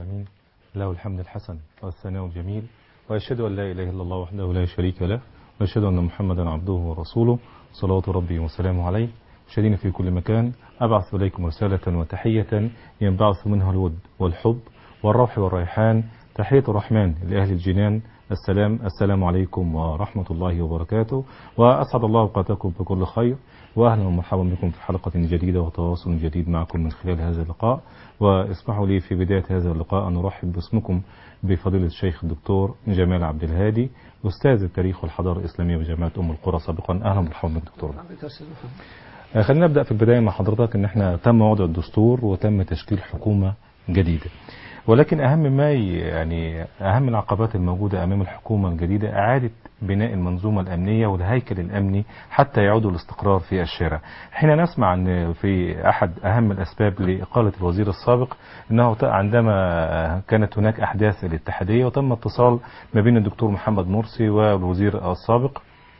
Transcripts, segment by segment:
العالمين له الحمد الحسن والثناء الجميل وأشهد أن لا إله إلا الله وحده لا شريك له وأشهد أن محمدا عبده ورسوله صلوات ربي وسلامه عليه مشاهدينا في كل مكان أبعث إليكم رسالة وتحية ينبعث منها الود والحب والروح والريحان تحية الرحمن لأهل الجنان السلام السلام عليكم ورحمة الله وبركاته وأسعد الله أوقاتكم بكل خير وأهلا ومرحبا بكم في حلقة جديدة وتواصل جديد معكم من خلال هذا اللقاء واسمحوا لي في بداية هذا اللقاء أن أرحب باسمكم بفضيلة الشيخ الدكتور جمال عبد الهادي أستاذ التاريخ والحضارة الإسلامية بجامعة أم القرى سابقا أهلا ومرحبا بك دكتور خلينا نبدأ في البداية مع حضرتك أن احنا تم وضع الدستور وتم تشكيل حكومة جديدة ولكن أهم ما يعني أهم العقبات الموجودة أمام الحكومة الجديدة إعادة بناء المنظومة الأمنية والهيكل الأمني حتى يعود الاستقرار في الشارع حين نسمع أن في أحد أهم الأسباب لإقالة الوزير السابق أنه عندما كانت هناك أحداث الاتحادية وتم اتصال ما بين الدكتور محمد مرسي والوزير السابق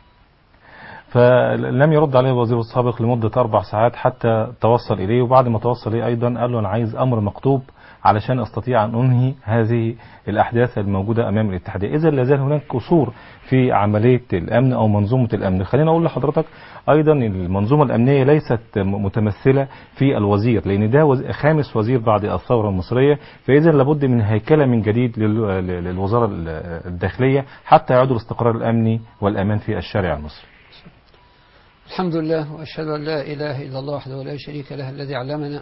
فلم يرد عليه الوزير السابق لمدة أربع ساعات حتى توصل إليه وبعد ما توصل إليه أيضا قال له أنا عايز أمر مكتوب علشان استطيع ان انهي هذه الاحداث الموجوده امام الاتحاديه، اذا لازال هناك قصور في عمليه الامن او منظومه الامن، خليني اقول لحضرتك ايضا المنظومه الامنيه ليست متمثله في الوزير لان ده وز... خامس وزير بعد الثوره المصريه، فاذا لابد من هيكله من جديد لل... للوزاره الداخليه حتى يعود الاستقرار الامني والامان في الشارع المصري. الحمد لله واشهد ان لا اله الا الله وحده لا شريك له الذي علمنا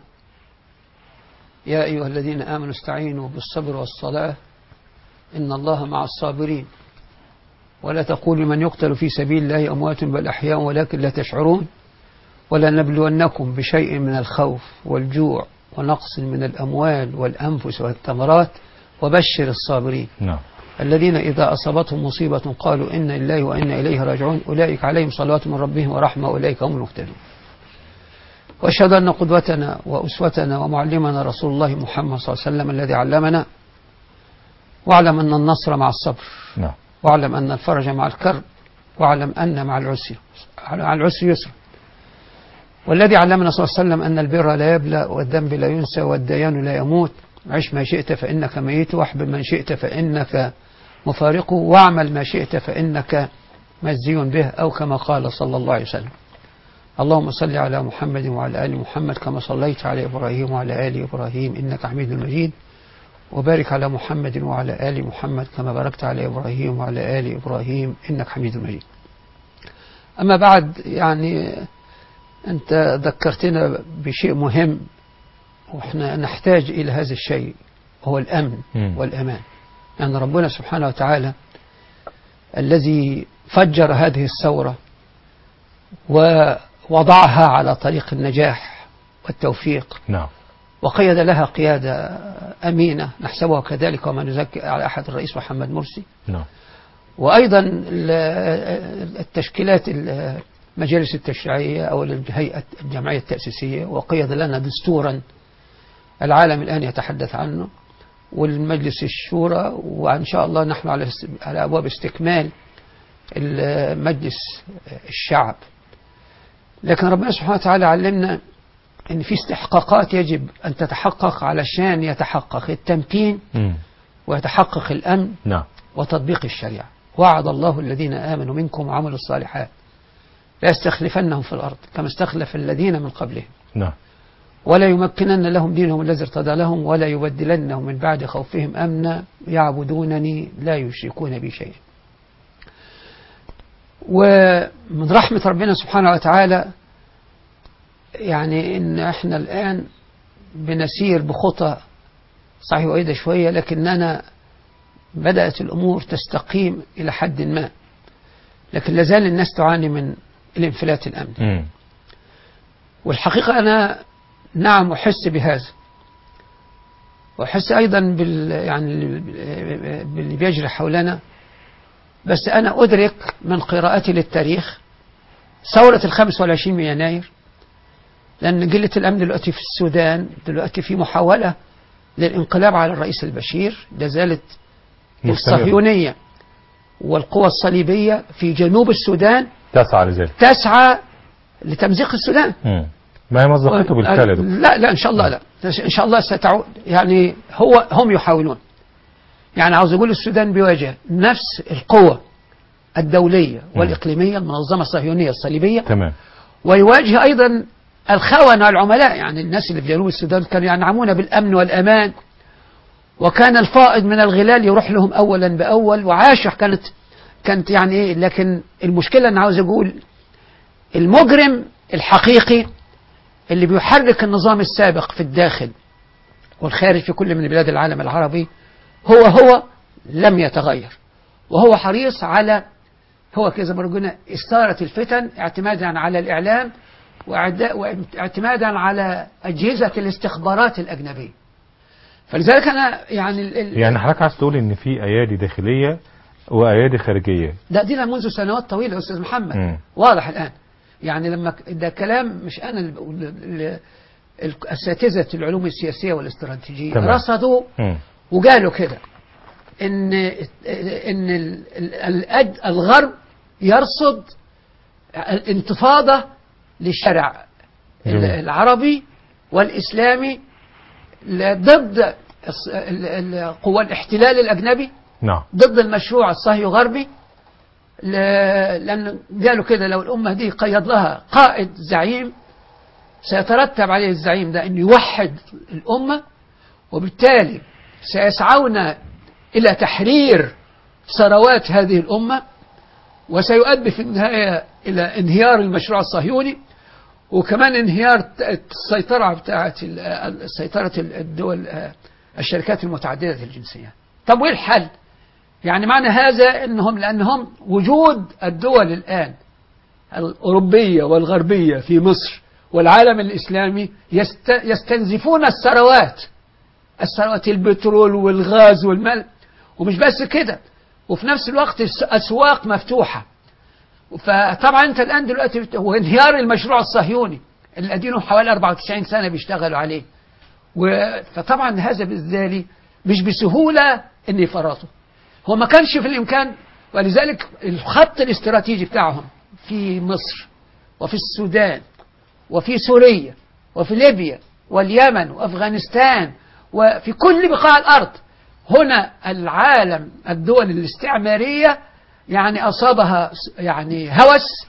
يا أيها الذين آمنوا استعينوا بالصبر والصلاة إن الله مع الصابرين ولا تقولوا من يقتل في سبيل الله أموات بل أحياء ولكن لا تشعرون ولا نبلونكم بشيء من الخوف والجوع ونقص من الأموال والأنفس والثمرات وبشر الصابرين نعم الذين إذا أصابتهم مصيبة قالوا إنا لله وإنا إليه راجعون أولئك عليهم صلوات من ربهم ورحمة أولئك هم المهتدون واشهد ان قدوتنا واسوتنا ومعلمنا رسول الله محمد صلى الله عليه وسلم الذي علمنا واعلم ان النصر مع الصبر نعم واعلم ان الفرج مع الكرب واعلم ان مع العسر مع العسر يسر والذي علمنا صلى الله عليه وسلم ان البر لا يبلى والذنب لا ينسى والديان لا يموت عش ما شئت فانك ميت واحبب من شئت فانك مفارقه واعمل ما شئت فانك مجزي به او كما قال صلى الله عليه وسلم اللهم صل على محمد وعلى آل محمد كما صليت على إبراهيم وعلى آل إبراهيم إنك حميد مجيد وبارك على محمد وعلى آل محمد كما باركت على إبراهيم وعلى آل إبراهيم إنك حميد مجيد أما بعد يعني أنت ذكرتنا بشيء مهم وإحنا نحتاج إلى هذا الشيء هو الأمن مم. والأمان لأن يعني ربنا سبحانه وتعالى الذي فجر هذه الثورة ووضعها على طريق النجاح والتوفيق نعم وقيد لها قيادة أمينة نحسبها كذلك وما نزكي على أحد الرئيس محمد مرسي نعم وأيضا ال- التشكيلات المجالس التشريعية أو الهيئة الجمعية التأسيسية وقيد لنا دستورا العالم الآن يتحدث عنه والمجلس الشورى وإن شاء الله نحن على على أبواب استكمال مجلس الشعب لكن ربنا سبحانه وتعالى علمنا ان في استحقاقات يجب ان تتحقق علشان يتحقق التمكين مم. ويتحقق الامن نعم وتطبيق الشريعه وعد الله الذين امنوا منكم وعملوا الصالحات لا يستخلفنهم في الارض كما استخلف الذين من قبلهم نعم ولا يمكنن لهم دينهم الذي ارتضى لهم ولا يبدلنهم من بعد خوفهم امنا يعبدونني لا يشركون بي شيئا ومن رحمة ربنا سبحانه وتعالى يعني ان احنا الان بنسير بخطى صحيح وإيدة شوية لكننا بدأت الأمور تستقيم إلى حد ما لكن لازال الناس تعاني من الانفلات الأمني مم. والحقيقة أنا نعم أحس بهذا وأحس أيضا بال يعني باللي بيجري حولنا بس أنا أدرك من قراءتي للتاريخ ثورة الخامس والعشرين من يناير لأن قلة الأمن دلوقتي في السودان دلوقتي في محاولة للانقلاب على الرئيس البشير لازالت مستمر. الصهيونية والقوى الصليبية في جنوب السودان تسعى لذلك تسعى لتمزيق السودان مم. ما هي مصداقيته بالفعل يا دكتور لا لا ان شاء الله لا ان شاء الله ستعود يعني هو هم يحاولون يعني عاوز اقول السودان بيواجه نفس القوة الدولية والإقليمية المنظمة الصهيونية الصليبية تمام ويواجه أيضا الخونة العملاء يعني الناس اللي في جنوب السودان كانوا ينعمون بالأمن والأمان وكان الفائض من الغلال يروح لهم أولا بأول وعاشوا كانت كانت يعني إيه لكن المشكلة أنا عاوز أقول المجرم الحقيقي اللي بيحرك النظام السابق في الداخل والخارج في كل من بلاد العالم العربي هو هو لم يتغير وهو حريص على هو كذا ما قلنا إثارة الفتن اعتمادا على الإعلام وإعدا- واعتمادا على أجهزة الاستخبارات الأجنبية فلذلك أنا يعني ال- ال- يعني حضرتك عايز تقول ان في ايادي داخليه وايادي خارجيه ده دي منذ سنوات طويلة يا أستاذ محمد مم. واضح الآن يعني لما ك- ده كلام مش أنا اللي بقول ال- ال- أساتذة العلوم السياسية والاستراتيجية تمام. رصدوا مم. وقالوا كده ان ان ال- ال- الأد- الغرب يرصد الانتفاضه للشارع جميل. العربي والاسلامي ل- ضد الص- ال- ال- قوى الاحتلال الاجنبي نعم ضد المشروع الصهيو غربي لأن قالوا كده لو الأمة دي قيد لها قائد زعيم سيترتب عليه الزعيم ده أن يوحد الأمة وبالتالي سيسعون إلى تحرير ثروات هذه الأمة وسيؤدي في النهاية إلى انهيار المشروع الصهيوني وكمان انهيار السيطرة بتاعت ال- سيطرة الدول الشركات المتعددة الجنسيات طب وإيه الحل يعني معنى هذا أنهم لأنهم وجود الدول الآن الأوروبية والغربية في مصر والعالم الإسلامي يست يستنزفون الثروات الثروات البترول والغاز والمال ومش بس كده وفي نفس الوقت الس- أسواق مفتوحة فطبعا أنت الآن دلوقتي بت- وانهيار المشروع الصهيوني اللي أدينه حوالي 94 سنة بيشتغلوا عليه و- فطبعا هذا بالذات مش بسهولة أن يفرطوا هو ما كانش في الإمكان ولذلك الخط الاستراتيجي بتاعهم في مصر وفي السودان وفي سوريا وفي ليبيا واليمن وأفغانستان وفي كل بقاع الأرض هنا العالم الدول الاستعمارية يعني أصابها س- يعني هوس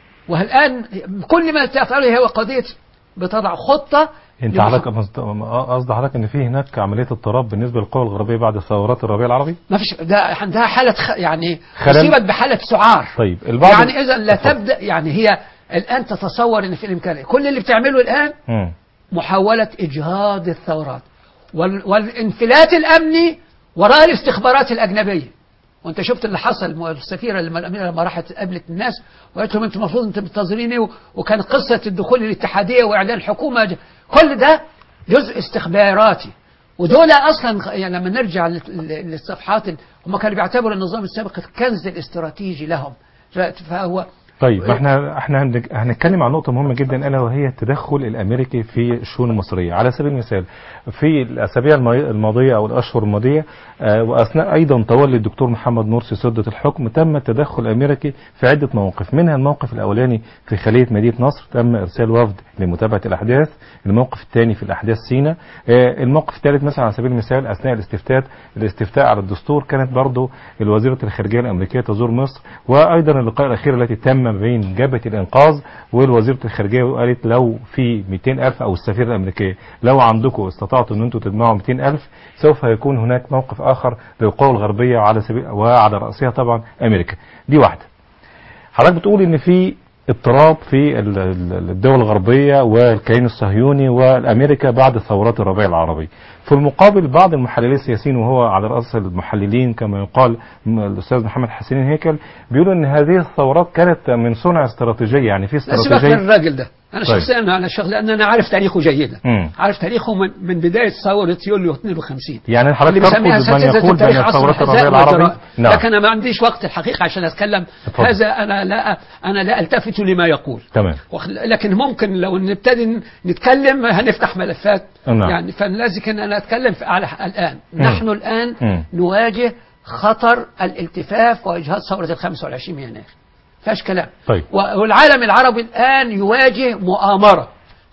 والآن كل ما تفعله هو قضية بتضع خطة انت لمح- حضرتك قصد حضرتك ان في هناك عمليه اضطراب بالنسبه للقوى الغربيه بعد ثورات الربيع العربي ما فيش ده عندها حالة خ... يعني خلل. أصيبت بحالة سعار طيب البعض يعني إذا لا اتفضل. تبدأ يعني هي الآن تتصور أن في الإمكانية كل اللي بتعمله الآن مم. محاولة إجهاض الثورات وال... والانفلات الأمني وراء الاستخبارات الأجنبية وانت شفت اللي حصل السفيره لما الاميره لما راحت قابلت الناس وقالت لهم انتم المفروض انتم منتظرين ايه وكان قصه الدخول الاتحاديه واعلان الحكومه ج- كل ده جزء استخباراتي ودول اصلا يعني لما نرجع لل- لل- للصفحات ال- هم كانوا بيعتبروا النظام السابق الكنز الاستراتيجي لهم ف- فهو طيب احنا احنا هنج- هنتكلم عن نقطة مهمة جدا الا وهي التدخل الامريكي في الشؤون المصرية على سبيل المثال في الاسابيع المي- الماضية او الاشهر الماضية آه، واثناء ايضا تولي الدكتور محمد مرسي سدة الحكم تم التدخل الامريكي في عدة مواقف منها الموقف الاولاني في خلية مدينة نصر تم ارسال وفد لمتابعة الاحداث الموقف الثاني في الاحداث سينا آه، الموقف الثالث مثلا على سبيل المثال اثناء الاستفتاء الاستفتاء على الدستور كانت برضو الوزيرة الخارجية الامريكية تزور مصر وايضا اللقاء الاخير التي تم بين جبهة الانقاذ والوزيرة الخارجية وقالت لو في 200 الف او السفيرة الامريكية لو عندكم استطعتوا ان انتم تجمعوا 200 الف سوف يكون هناك موقف اخر للقوى الغربية وعلى سبيل وعلى رأسها طبعا امريكا دي واحدة حضرتك بتقول ان في اضطراب في ال- ال- الدول الغربية والكيان الصهيوني والامريكا بعد ثورات الربيع العربي في المقابل بعض المحللين السياسيين وهو على رأس المحللين كما يقال م- الأستاذ محمد حسين هيكل بيقولوا أن هذه الثورات كانت من صنع استراتيجية يعني في لا سيبك من استراتيجية الراجل ده انا طيب. شخصيا على الشغل لان انا عارف تاريخه جيدا مم. عارف تاريخه من, من بدايه ثوره يوليو 52 يعني اللي حضرتك ترفض بيسميها من اساتذه يقول التاريخ بأن عصر ثورات الربيع الحزاء العربي والجراء نعم لكن انا ما عنديش وقت الحقيقه عشان اتكلم اتفضل. هذا انا لا انا لا التفت لما يقول تمام وخ- لكن ممكن لو نبتدي نتكلم هنفتح ملفات نعم. يعني فلازم انا اتكلم في على الان نحن الان مم. نواجه خطر الالتفاف واجهاض ثوره ال 25 يناير فيهاش كلام طيب. و- والعالم العربي الان يواجه مؤامره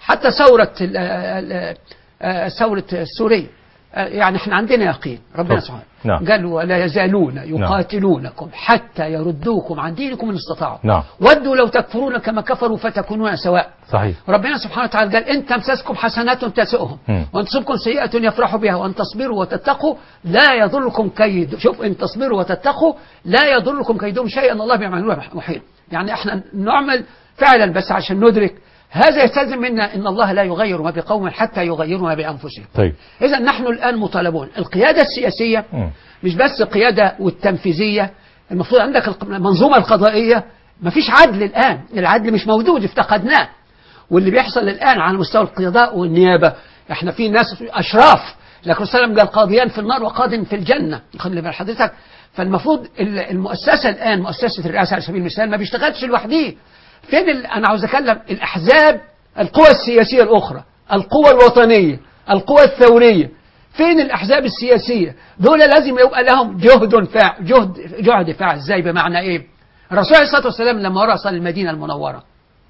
حتى ثورة ال- ال- ال- ثورة السورية يعني احنا عندنا يقين ربنا طب. سبحانه نعم. قال ولا يزالون يقاتلونكم حتى يردوكم عن دينكم ان استطاعوا نعم. ودوا لو تكفرون كما كفروا فتكونون سواء صحيح ربنا سبحانه وتعالى قال إن تمسسكم حسنات تسؤهم مم. وإن تصبكم سيئة يفرحوا بها وأن تصبروا وتتقوا لا يضركم كيد شوف إن تصبروا وتتقوا لا يضركم كيدهم شيئا الله بما يعملون محيط يعني احنا نعمل فعلا بس عشان ندرك هذا يستلزم منا ان الله لا يغير ما بقوم حتى يغيروا ما بانفسهم. طيب اذا نحن الان مطالبون القياده السياسيه مم. مش بس القياده والتنفيذيه المفروض عندك الق- المنظومه القضائيه ما فيش عدل الان العدل مش موجود افتقدناه واللي بيحصل الان على مستوى القضاء والنيابه احنا في ناس اشراف لكن صلى الله عليه وسلم قال قاضيان في النار وقاض في الجنه خلي بال حضرتك فالمفروض ال- المؤسسه الان مؤسسه الرئاسه على سبيل المثال ما بيشتغلش لوحده فين ال... انا عاوز اتكلم الاحزاب القوى السياسيه الاخرى القوى الوطنيه القوى الثوريه فين الاحزاب السياسيه دول لازم يبقى لهم جهد فاعل جهد جهد فاعل ازاي بمعنى ايه الرسول عليه الصلاه والسلام لما رأس المدينه المنوره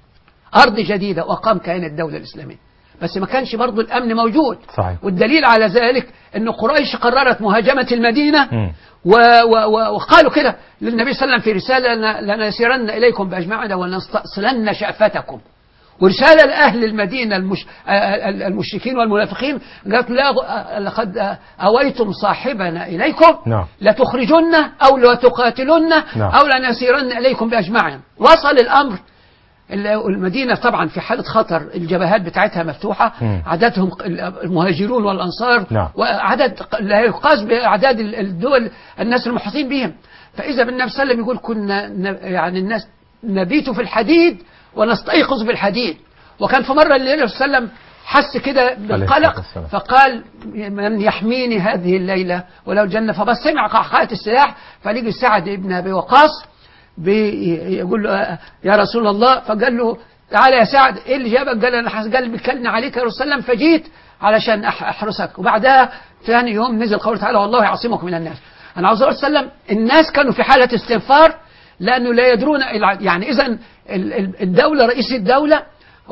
أرض جديدة وقام كيان الدولة الإسلامية بس ما كانش برضو الأمن موجود صحيح. والدليل على ذلك أن قريش قررت مهاجمة المدينة مم. و و و وقالوا كده للنبي صلى الله عليه وسلم في رسالة لن- لنسيرن إليكم بأجمعنا ولنستأصلن شأفتكم ورسالة لأهل المدينة المش... آه، المشركين والمنافقين قالت لا آه، لقد أويتم صاحبنا إليكم نعم. لتخرجن أو لتقاتلن نعم. أو لنسيرن إليكم بأجمعنا وصل الأمر ال- المدينة طبعا في حالة خطر الجبهات بتاعتها مفتوحة مم. عددهم ق- المهاجرون والأنصار نعم. وعدد ق- لا يقاس بأعداد ال- الدول الناس المحيطين بهم فإذا بالنبي صلى الله عليه وسلم يقول كنا ن- يعني الناس نبيت في الحديد ونستيقظ في الحديد وكان في مرة النبي صلى الله عليه وسلم حس كده بالقلق والسلام. فقال من يحميني هذه الليلة ولو الجنة فبس سمع قعقعة السلاح فلقي سعد بن أبي وقاص بيقول له آه، يا رسول الله فقال له تعالى يا سعد ايه اللي جابك قال انا حس- قال بيكلني عليك يا رسول الله فجيت علشان أح- احرسك وبعدها ثاني يوم نزل قوله تعالى والله يعصمك من الناس انا عاوز اقول صلى الله عليه وسلم الناس كانوا في حاله استنفار لانه لا يدرون الع- يعني اذا ال- ال- الدوله رئيس الدوله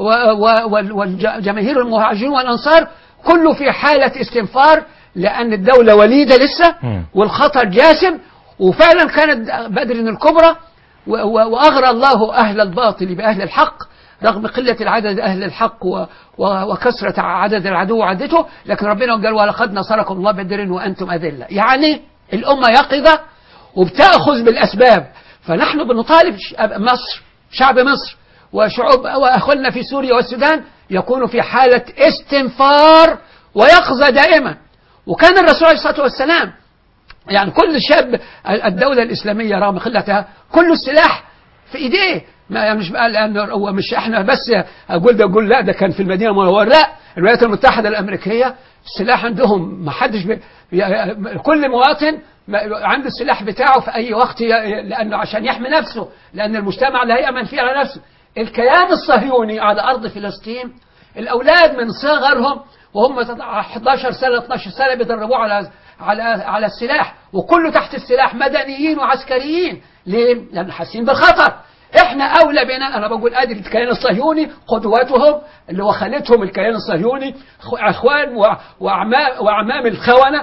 والجماهير المهاجرين والانصار كله في حاله استنفار لان الدوله وليده لسه مم. والخطر جاسم وفعلا كانت بدر الكبرى و- و- وأغرى الله أهل الباطل بأهل الحق رغم قلة العدد أهل الحق و- و- وكثرة عدد العدو وعدته لكن ربنا قال ولقد نصركم الله بدر وأنتم أذلة يعني الأمة يقظة وبتأخذ بالأسباب فنحن بنطالب ش- مصر شعب مصر وشعوب وأخواننا في سوريا والسودان يكونوا في حالة استنفار ويقظة دائما وكان الرسول عليه الصلاة والسلام يعني كل شاب الدولة الإسلامية رغم قلتها كل السلاح في إيديه ما يعني مش بقى لأن هو مش إحنا بس أقول ده أقول لا ده كان في المدينة المنورة لا الولايات المتحدة الأمريكية السلاح عندهم ما حدش بي ي- كل مواطن ما- عنده السلاح بتاعه في أي وقت ي- لأنه عشان يحمي نفسه لأن المجتمع لا يأمن فيه على نفسه الكيان الصهيوني على أرض فلسطين الأولاد من صغرهم وهم 11 سنة 12 سنة بيدربوه على على على السلاح وكله تحت السلاح مدنيين وعسكريين ليه؟ لأن حاسين بالخطر احنا اولى بنا انا بقول ادي الكيان الصهيوني قدوتهم اللي هو خالتهم الكيان الصهيوني أخو- اخوان و- واعمام واعمام الخونه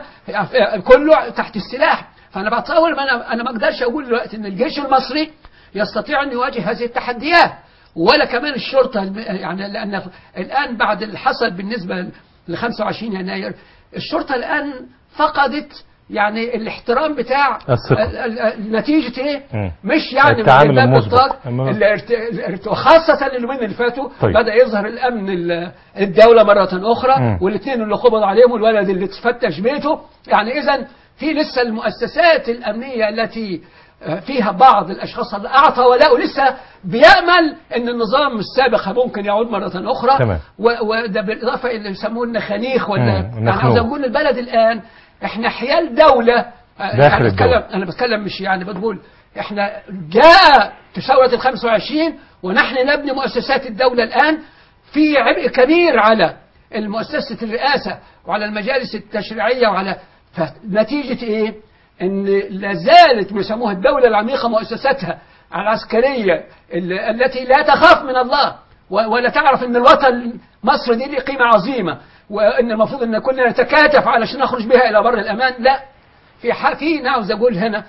كله تحت السلاح فانا بتصور ما انا انا ما اقدرش اقول دلوقتي ان الجيش المصري يستطيع ان يواجه هذه التحديات ولا كمان الشرطه الم- يعني لان الان بعد اللي حصل بالنسبه ل 25 يناير الشرطه الان فقدت يعني الاحترام بتاع الثقة. ال- ال- ال- نتيجه ايه؟ مم. مش يعني التعامل من باب المسبق. الطاق أما- الارت- الارت- وخاصة اليومين اللي فاتوا طيب. بدأ يظهر الأمن ال- الدولة مرة أخرى مم. والاثنين اللي قبض عليهم والولد اللي تفتش بيته يعني إذا في لسه المؤسسات الأمنية التي آه، فيها بعض الأشخاص اللي أعطى ولاء لسه بيأمل أن النظام السابق ممكن يعود مرة أخرى تمام. و- وده بالإضافة اللي يسموه النخانيخ ولا مم، يعني النخنوق. عاوز أقول البلد الآن إحنا حيال دولة آه، داخل يعني بتكلم الدولة. انا بتكلم مش يعني بقول احنا جاء في ثورة ال 25 ونحن نبني مؤسسات الدولة الآن في عبء كبير على المؤسسة الرئاسة وعلى المجالس التشريعية وعلى فنتيجة ايه؟ ان لا زالت بيسموها الدولة العميقة مؤسساتها العسكرية ال- التي لا تخاف من الله و- ولا تعرف ان الوطن مصر دي ليه قيمة عظيمة وان المفروض ان كلنا نتكاتف علشان نخرج بها الى بر الامان لا في ح... في انا عاوز اقول هنا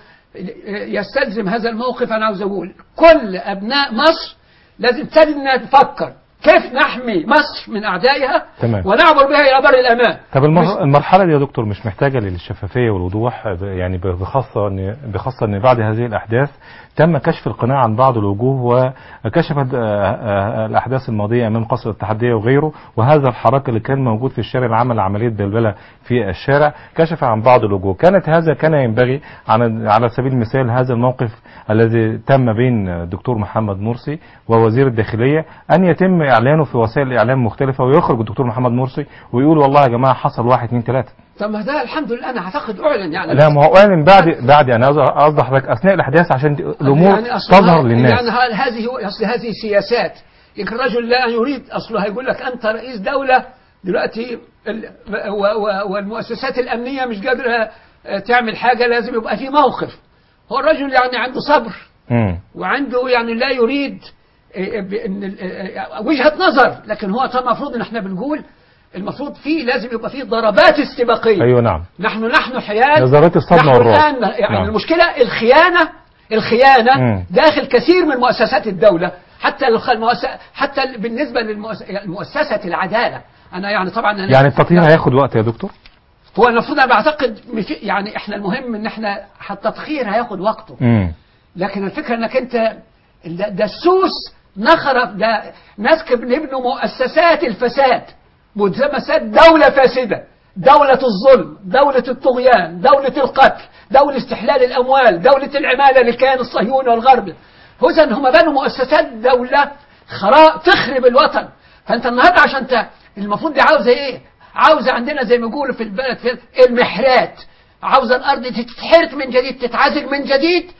يستلزم هذا الموقف انا عاوز اقول كل ابناء مصر لازم تبتدي انها تفكر كيف نحمي مصر من اعدائها تمام. ونعبر بها الى بر الامان طب المر... مش- المرحلة دي يا دكتور مش محتاجة للشفافية والوضوح ب- يعني ب- بخاصة ان بخاصة ان بعد هذه الأحداث تم كشف القناع عن بعض الوجوه وكشفت آه، آه، الأحداث الماضية أمام قصر الاتحادية وغيره وهذا الحراك اللي كان موجود في الشارع العمل عملية بلبلة في الشارع كشف عن بعض الوجوه كانت هذا كان ينبغي على على سبيل المثال هذا الموقف الذي تم بين الدكتور محمد مرسي ووزير الداخلية أن يتم إعلانه في وسائل الإعلام مختلفة ويخرج الدكتور محمد مرسي ويقول والله يا جماعة حصل واحد اثنين ثلاثة طب ما ده الحمد لله انا اعتقد اعلن يعني لا ما هو أعلن بعد بعد أنا قصدي حضرتك أثناء الأحداث عشان دي- الأمور يعني أصل تظهر ه- للناس يعني ه- هذه اصل هذه سياسات يمكن الرجل لا يريد اصله هيقول لك انت رئيس دوله دلوقتي ال- و- و- والمؤسسات الامنيه مش قادره آه، تعمل حاجه لازم يبقى في موقف هو الرجل يعني عنده صبر مم. وعنده يعني لا يريد آه، بأن ال- آه، وجهه نظر لكن هو طبعا المفروض ان احنا بنقول المفروض فيه لازم يبقى فيه ضربات استباقيه أيوه نعم نحن نحن حيال نظرية الصدمة نحن والرعب. الآن يعني نعم. المشكلة الخيانة الخيانة مم. داخل كثير من مؤسسات الدولة حتى الخ- المؤس- حتى ال- بالنسبة لمؤسسة العدالة أنا يعني طبعا أنا يعني التطهير هياخد وقت يا دكتور هو المفروض أنا بعتقد مش- يعني إحنا المهم إن إحنا حتى التطهير هياخد وقته مم. لكن الفكرة انك انت ده, ده السوس نخرب ده ناس كانوا بيبنوا مؤسسات الفساد مؤسسات دولة فاسدة دولة الظلم دولة الطغيان دولة القتل دولة استحلال الأموال دولة العمالة لكيان الصهيوني والغربي إذا هم بنوا مؤسسات دولة خراء تخرب الوطن فأنت النهاردة عشان ت... المفروض دي عاوزة إيه؟ عاوزة عندنا زي ما يقولوا في البلد في المحرات عاوزة الأرض دي تتحرث من جديد تتعزل من جديد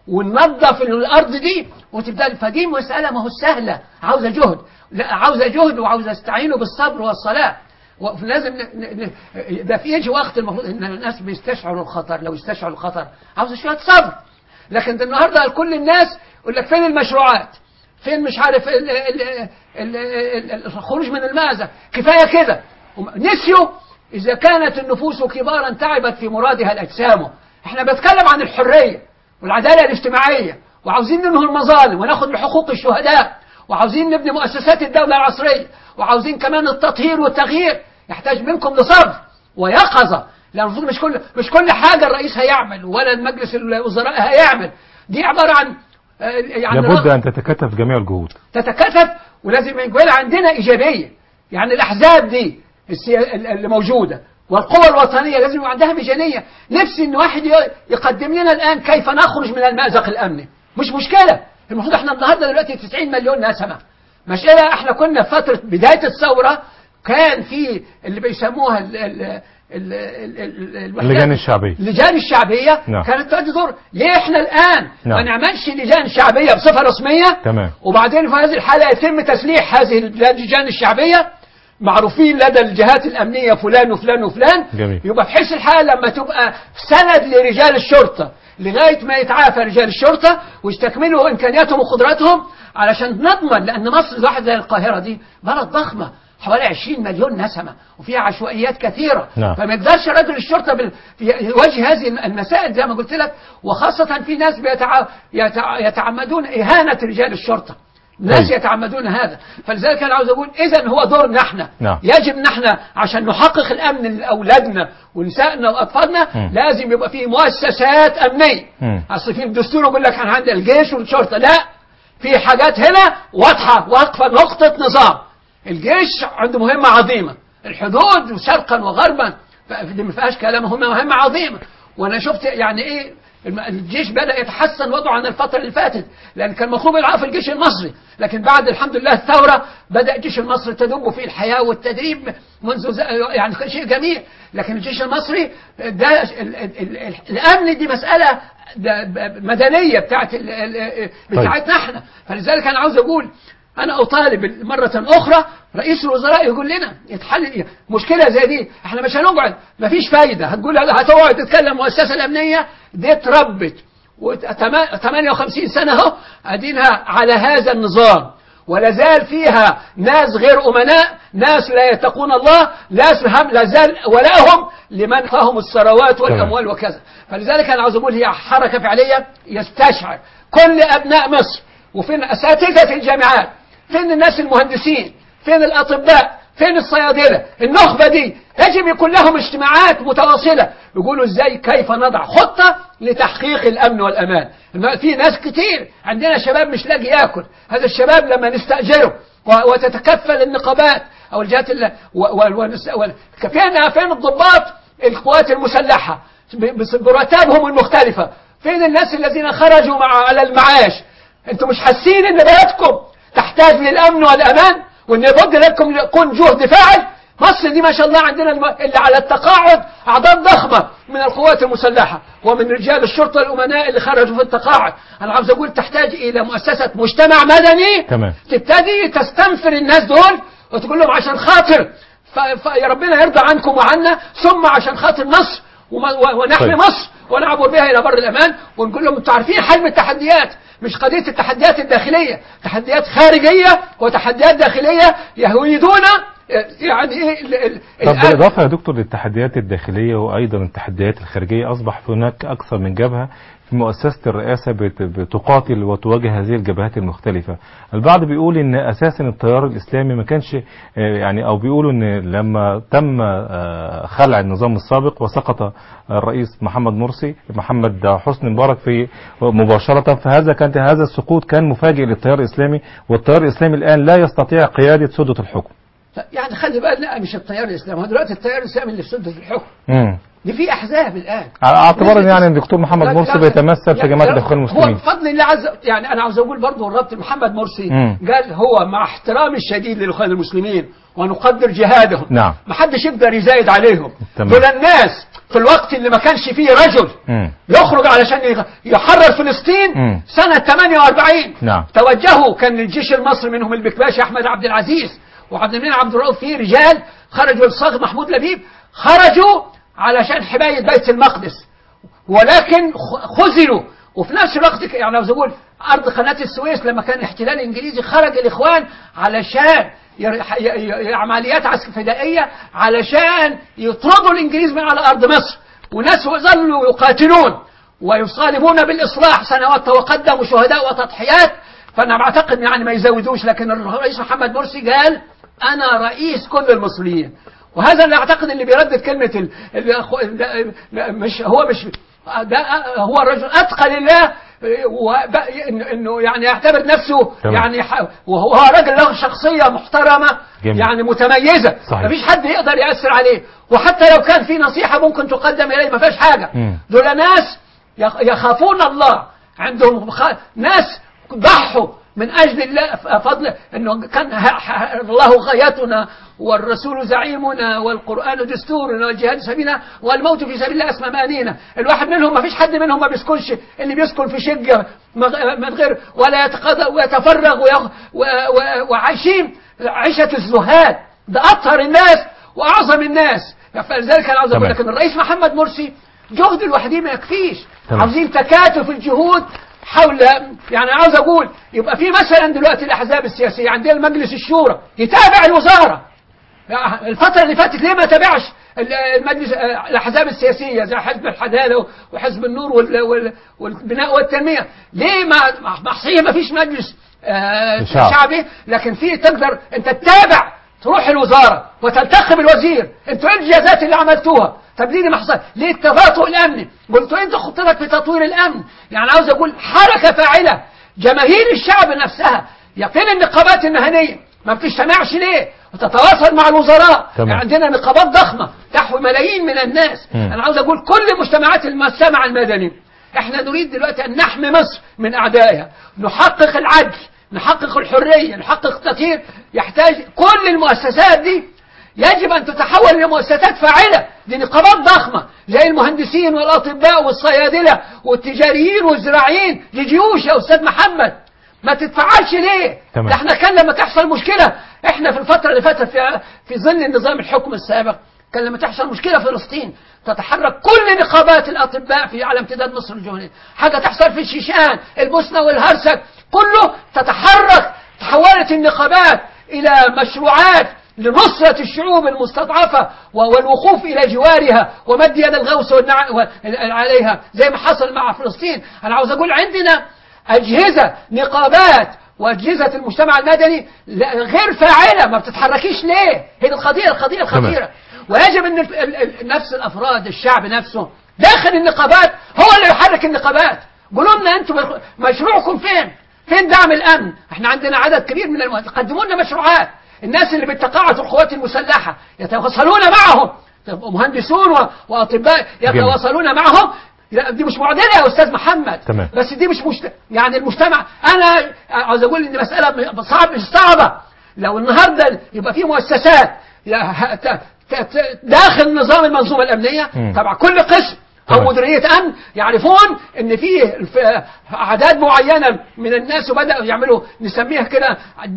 وننظف الارض دي وتبدا فدي مساله ما هو سهله عاوزه جهد لا عاوزه جهد وعاوزه استعينوا بالصبر والصلاه ولازم ن- ن- ن- ده في يجي وقت المفروض ان الناس بيستشعروا الخطر لو استشعروا الخطر عاوزه شويه صبر لكن ده النهارده كل الناس يقول لك فين المشروعات فين مش عارف ال- ال- ال- ال- الخروج من المأزق كفايه كده وم- نسيوا اذا كانت النفوس كبارا تعبت في مرادها الاجسام احنا بنتكلم عن الحريه والعدالة الاجتماعية وعاوزين ننهي المظالم وناخد بحقوق الشهداء وعاوزين نبني مؤسسات الدولة العصرية وعاوزين كمان التطهير والتغيير يحتاج منكم لصبر ويقظة لأن المفروض مش كل مش كل حاجة الرئيس هيعمل ولا المجلس الوزراء هيعمل دي عبارة عن آه، يعني لابد أن تتكاتف جميع الجهود تتكاتف ولازم يكون عندنا إيجابية يعني الأحزاب دي السيا- اللي موجودة والقوى الوطنية لازم يبقى عندها ميزانية نفسي إن واحد ي- يقدم لنا الآن كيف نخرج من المأزق الأمني مش مشكلة المفروض احنا النهاردة دلوقتي 90 مليون نسمة مشكلة احنا كنا في فترة بداية الثورة كان في اللي بيسموها ال ال ال ال ال الوحدات- اللجان الشعبية اللجان الشعبية نعم. كانت تؤدي دور ليه احنا الآن نعم. ما نعملش لجان شعبية بصفة رسمية تمام وبعدين في هذه الحالة يتم تسليح هذه اللجان الشعبية معروفين لدى الجهات الأمنية فلان وفلان وفلان جميل. يبقى في حيث الحالة لما تبقى سند لرجال الشرطة لغاية ما يتعافى رجال الشرطة ويستكملوا إمكانياتهم وقدراتهم علشان نضمن لأن مصر واحد زي القاهرة دي بلد ضخمة حوالي 20 مليون نسمة وفيها عشوائيات كثيرة نعم. فما يقدرش رجل الشرطة بال... يواجه هذه المسائل زي ما قلت لك وخاصة في ناس بيتع... يتع... يتعمدون إهانة رجال الشرطة ناس طيب. يتعمدون هذا فلذلك انا عاوز اقول اذا هو دورنا احنا نعم. يجب ان احنا عشان نحقق الامن لاولادنا ونسائنا واطفالنا مم. لازم يبقى في مؤسسات امنيه مم. اصل في الدستور يقول لك احنا عندنا الجيش والشرطه لا في حاجات هنا واضحه واقفه نقطه نظام الجيش عنده مهمه عظيمه الحدود شرقا وغربا ف- دي ما فيهاش كلام هم مهمه عظيمه وانا شفت يعني ايه الم- الجيش بدا يتحسن وضعه عن الفتره اللي فاتت لان كان مطلوب العاف الجيش المصري لكن بعد الحمد لله الثوره بدا الجيش المصري تدب فيه الحياه والتدريب منذ ز- يعني شيء جميل لكن الجيش المصري ده ال- ال- ال- الامن دي مساله ده ب- مدنيه بتاعت ال- ال- بتاعتنا احنا فلذلك انا عاوز اقول انا اطالب مرة اخرى رئيس الوزراء يقول لنا يتحل مشكلة زي دي احنا مش هنقعد مفيش فايدة هتقول هتقعد تتكلم المؤسسة الامنية دي اتربت وت- تما- 58 سنة اهو ادينها على هذا النظام ولا زال فيها ناس غير امناء ناس لا يتقون الله ناس هم لا زال ولائهم لمن فهم الثروات والأموال وكذا فلذلك أنا عاوز أقول هي حركة فعلية يستشعر كل أبناء مصر وفين أساتذة الجامعات فين الناس المهندسين فين الأطباء فين الصيادلة النخبة دي يجب يكون لهم اجتماعات متواصلة يقولوا ازاي كيف نضع خطة لتحقيق الأمن والأمان في ناس كتير عندنا شباب مش لاقي ياكل هذا الشباب لما نستأجره و- وتتكفل النقابات أو الجهات ال- و- و- ونس- وال- فين فين الضباط القوات المسلحة ب- بس- برتابهم المختلفة فين الناس الذين خرجوا مع على المعاش انتم مش حاسين ان بلدكم تحتاج للامن والامان وان لابد لكم يكون جهد فاعل مصر دي ما شاء الله عندنا الم... اللي على التقاعد اعداد ضخمه من القوات المسلحه ومن رجال الشرطه الامناء اللي خرجوا في التقاعد انا عاوز اقول تحتاج الى مؤسسه مجتمع مدني تمام. تبتدي تستنفر الناس دول وتقول لهم عشان خاطر ف... ف... يا ربنا يرضى عنكم وعنا ثم عشان خاطر مصر وما... و... ونحمي طيب. مصر ونعبر بها الى بر الامان ونقول لهم انتوا عارفين حجم التحديات مش قضيه التحديات الداخليه تحديات خارجيه وتحديات داخليه يريدون آه، يعني ايه ال- ال- طب الآن- بالإضافة يا دكتور للتحديات الداخلية وأيضا التحديات الخارجية أصبح هناك أكثر من جبهة في مؤسسة الرئاسة بت- بتقاتل وتواجه هذه الجبهات المختلفة البعض بيقول إن أساسا التيار الإسلامي ما كانش آه، يعني أو بيقولوا إن لما تم آه، خلع النظام السابق وسقط الرئيس محمد مرسي محمد حسني مبارك في مباشرة فهذا كان هذا السقوط كان مفاجئ للتيار الإسلامي والتيار الإسلامي الآن لا يستطيع قيادة سدة الحكم يعني خلي بالك لا مش التيار الاسلامي هو دلوقتي التيار الاسلامي اللي في سده الحكم مم. دي في احزاب الان على اعتبار ان يعني الدكتور محمد لا- مرسي لا- بيتمثل في يعني جماعه لا- الاخوان هو المسلمين بفضل الله عز يعني انا عاوز اقول برضه الربط محمد مرسي مم. قال هو مع احترامي الشديد للاخوان المسلمين ونقدر جهادهم نعم. ما حدش يقدر يزايد عليهم تمام. دول الناس في الوقت اللي ما كانش فيه رجل مم. يخرج علشان يغ- يحرر فلسطين مم. سنة 48 نعم. توجهوا كان الجيش المصري منهم البكباشي أحمد عبد العزيز وعبد المنعم عبد الرؤوف فيه رجال خرجوا الصاغ محمود لبيب خرجوا علشان حماية بيت المقدس ولكن خ- خذلوا وفي نفس الوقت ك- يعني عاوز اقول ارض قناه السويس لما كان الاحتلال الانجليزي خرج الاخوان علشان ير- ي- ي- ي- عمليات عسكر فدائيه علشان يطردوا الانجليز من على ارض مصر وناس ظلوا يقاتلون ويطالبون بالاصلاح سنوات وقدموا شهداء وتضحيات فانا بعتقد يعني ما يزودوش لكن الرئيس محمد مرسي قال انا رئيس كل المصريين وهذا اللي اعتقد اللي بيردد كلمه ال... ال... ده- مش هو مش ده هو الرجل اتقى لله وب- إنه- انه يعني يعتبر نفسه تمام. يعني ح- وهو راجل له شخصيه محترمه جميل. يعني متميزه صحيح. مفيش حد يقدر ياثر عليه وحتى لو كان في نصيحه ممكن تقدم اليه ما فيهاش حاجه مم. دول ناس يخ- يخافون الله عندهم خ- ناس ضحوا من اجل الله ف- فضل انه كان ه- ه- الله غايتنا والرسول زعيمنا والقران دستورنا والجهاد سبيلنا والموت في سبيل الله اسمى مانينا الواحد منهم ما فيش حد منهم ما بيسكنش اللي بيسكن في شقه مغ- من غير ولا يتقضى ويتفرغ ويغ- و- و- وعايشين عيشه الزهاد ده اطهر الناس واعظم الناس فلذلك انا عاوز اقول تمام. لك ان الرئيس محمد مرسي جهد لوحده ما يكفيش تمام. عاوزين تكاتف الجهود حول يعني عاوز اقول يبقى في مثلا دلوقتي الاحزاب السياسيه عندنا مجلس الشورى يتابع الوزاره يعني الفتره اللي فاتت ليه ما تابعش ال- المجلس آه، الاحزاب السياسيه زي حزب العداله وحزب النور وال- وال- والبناء والتنميه ليه ما ما- ما صحيح ما فيش مجلس آه، الشعب. شعبي لكن في تقدر انت تتابع تروح الوزاره وتلتقي بالوزير انتوا ايه الانجازات اللي عملتوها طب ليه ما حصل ليه التباطؤ الامني قلتوا انتوا خطتك في تطوير الامن يعني عاوز اقول حركه فاعله جماهير الشعب نفسها يقين النقابات المهنيه ما بتجتمعش ليه وتتواصل مع الوزراء تمام. يعني عندنا نقابات ضخمه تحوي ملايين من الناس مم. انا عاوز اقول كل مجتمعات المجتمع المدني احنا نريد دلوقتي ان نحمي مصر من اعدائها نحقق العدل نحقق الحريه نحقق التطهير يحتاج كل المؤسسات دي يجب ان تتحول الى مؤسسات فاعله دي نقابات ضخمه زي المهندسين والاطباء والصيادله والتجاريين والزراعيين دي جيوش يا استاذ محمد ما تتفعلش ليه تمام. ده احنا كان لما تحصل مشكله احنا في الفتره اللي فاتت في في ظل النظام الحكم السابق كان لما تحصل مشكله في فلسطين تتحرك كل نقابات الاطباء في على امتداد مصر الجمهوريه حاجه تحصل في الشيشان البوسنه والهرسك كله تتحرك تحولت النقابات الى مشروعات لنصرة الشعوب المستضعفة و- والوقوف إلى جوارها ومد يد الغوث والنع... و- عليها زي ما حصل مع فلسطين أنا عاوز أقول عندنا أجهزة نقابات وأجهزة المجتمع المدني لا- غير فاعلة ما بتتحركيش ليه هي دي القضية القضية الخطيرة ويجب أن ال- ال- ال- نفس الأفراد الشعب نفسه داخل النقابات هو اللي يحرك النقابات قولوا لنا أنتم مشروعكم فين فين دعم الأمن احنا عندنا عدد كبير من المهندسين قدموا لنا مشروعات الناس اللي بتقاعد في القوات المسلحة يتواصلون معهم مهندسون و- وأطباء يتواصلون معهم لا دي مش معضلة يا أستاذ محمد تمام. بس دي مش مشت... يعني المجتمع أنا عاوز أقول إن مسألة صعب مش صعبة لو النهاردة يبقى في مؤسسات يا- ه- ت- ت- ت- داخل نظام المنظومة الأمنية مم. طبعا كل قسم أو تمام. مديرية أمن يعرفون إن في الف- أعداد معينة من الناس وبدأوا يعملوا نسميها كده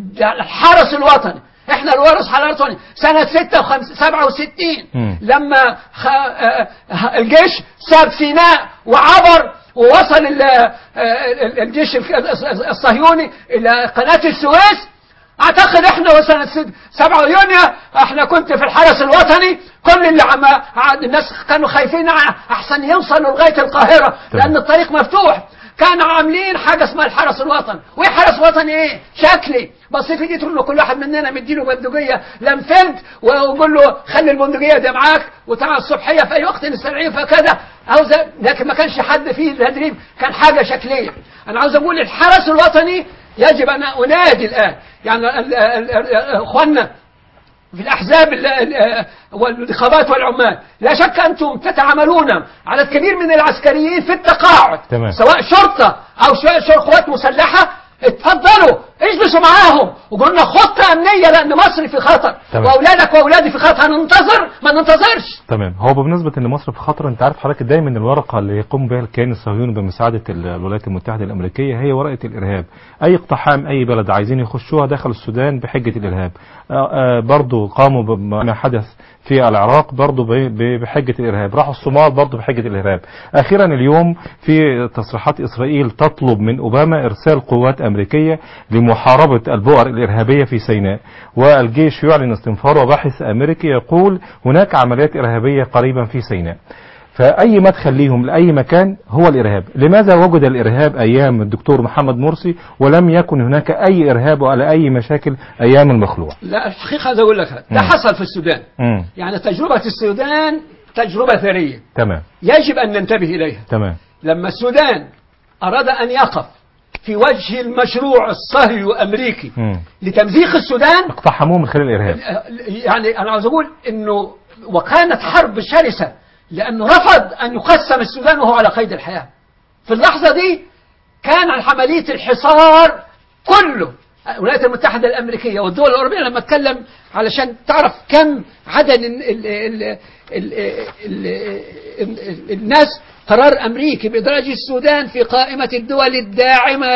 الحرس الوطني احنا الورث حرس الوطني سنة 56 67 مم. لما خ... آه، آه، الجيش ساب سيناء وعبر ووصل ال- آه، ال- الجيش الك- الصهيوني إلى قناة السويس اعتقد احنا وسنة ست- سبعة يونيو احنا كنت في الحرس الوطني كل اللي عم ع- الناس كانوا خايفين ع- احسن يوصلوا لغاية القاهرة لان الطريق مفتوح كانوا عاملين حاجة اسمها الحرس الوطني وايه حرس وطني ايه شكلي بصيت لقيت له كل واحد مننا مديله بندقية لمفلت وقول له خلي البندقية دي معاك وتعال الصبحية في اي وقت نستدعيه فكذا عاوز لكن ما كانش حد فيه التدريب كان حاجة شكلية انا عاوز اقول الحرس الوطني يجب أن أنادي الآن يعني ال- ال- ال- أخواننا في الأحزاب ال- ال- والانتخابات والعمال لا شك أنتم تتعاملون عدد كبير من العسكريين في التقاعد تمام. سواء شرطة أو ش- ش- قوات مسلحة اتفضلوا اجلسوا معاهم وقولوا لنا خطة أمنية لأن مصر في خطر تمام. وأولادك وأولادي في خطر هننتظر ما ننتظرش تمام هو بمناسبة ان مصر في خطر انت عارف حضرتك دايما الورقة اللي يقوم بها الكيان الصهيوني بمساعدة ال- الولايات المتحدة الامريكية هي ورقة الارهاب اي اقتحام اي بلد عايزين يخشوها داخل السودان بحجة الارهاب آه، آه، برضو قاموا بما حدث في العراق برضو ب- ب- بحجة الارهاب راحوا الصومال برضو بحجة الارهاب اخيرا اليوم في تصريحات اسرائيل تطلب من اوباما ارسال قوات امريكية لمحاربة البؤر الارهابية في سيناء والجيش يعلن استنفار وباحث امريكي يقول هناك عمليات ارهابية قريبا في سيناء فأي مدخل ليهم لأي مكان هو الإرهاب لماذا وجد الإرهاب أيام الدكتور محمد مرسي ولم يكن هناك أي إرهاب ولا أي مشاكل أيام المخلوع لا الحقيقة هذا أقول لك ده مم. حصل في السودان مم. يعني تجربة السودان تجربة ثرية تمام يجب أن ننتبه إليها تمام لما السودان أراد أن يقف في وجه المشروع الصهيو أمريكي مم. لتمزيق السودان اقتحموه من خلال الإرهاب يعني أنا عاوز أقول أنه وكانت حرب شرسة لأنه رفض أن يقسم السودان وهو على قيد الحياة في اللحظة دي كان عملية الحصار كله الولايات المتحدة الأمريكية والدول الأوروبية لما اتكلم علشان تعرف كم عدد ال ال ال ال ال ال ال الناس قرار أمريكي بإدراج السودان في قائمة الدول الداعمة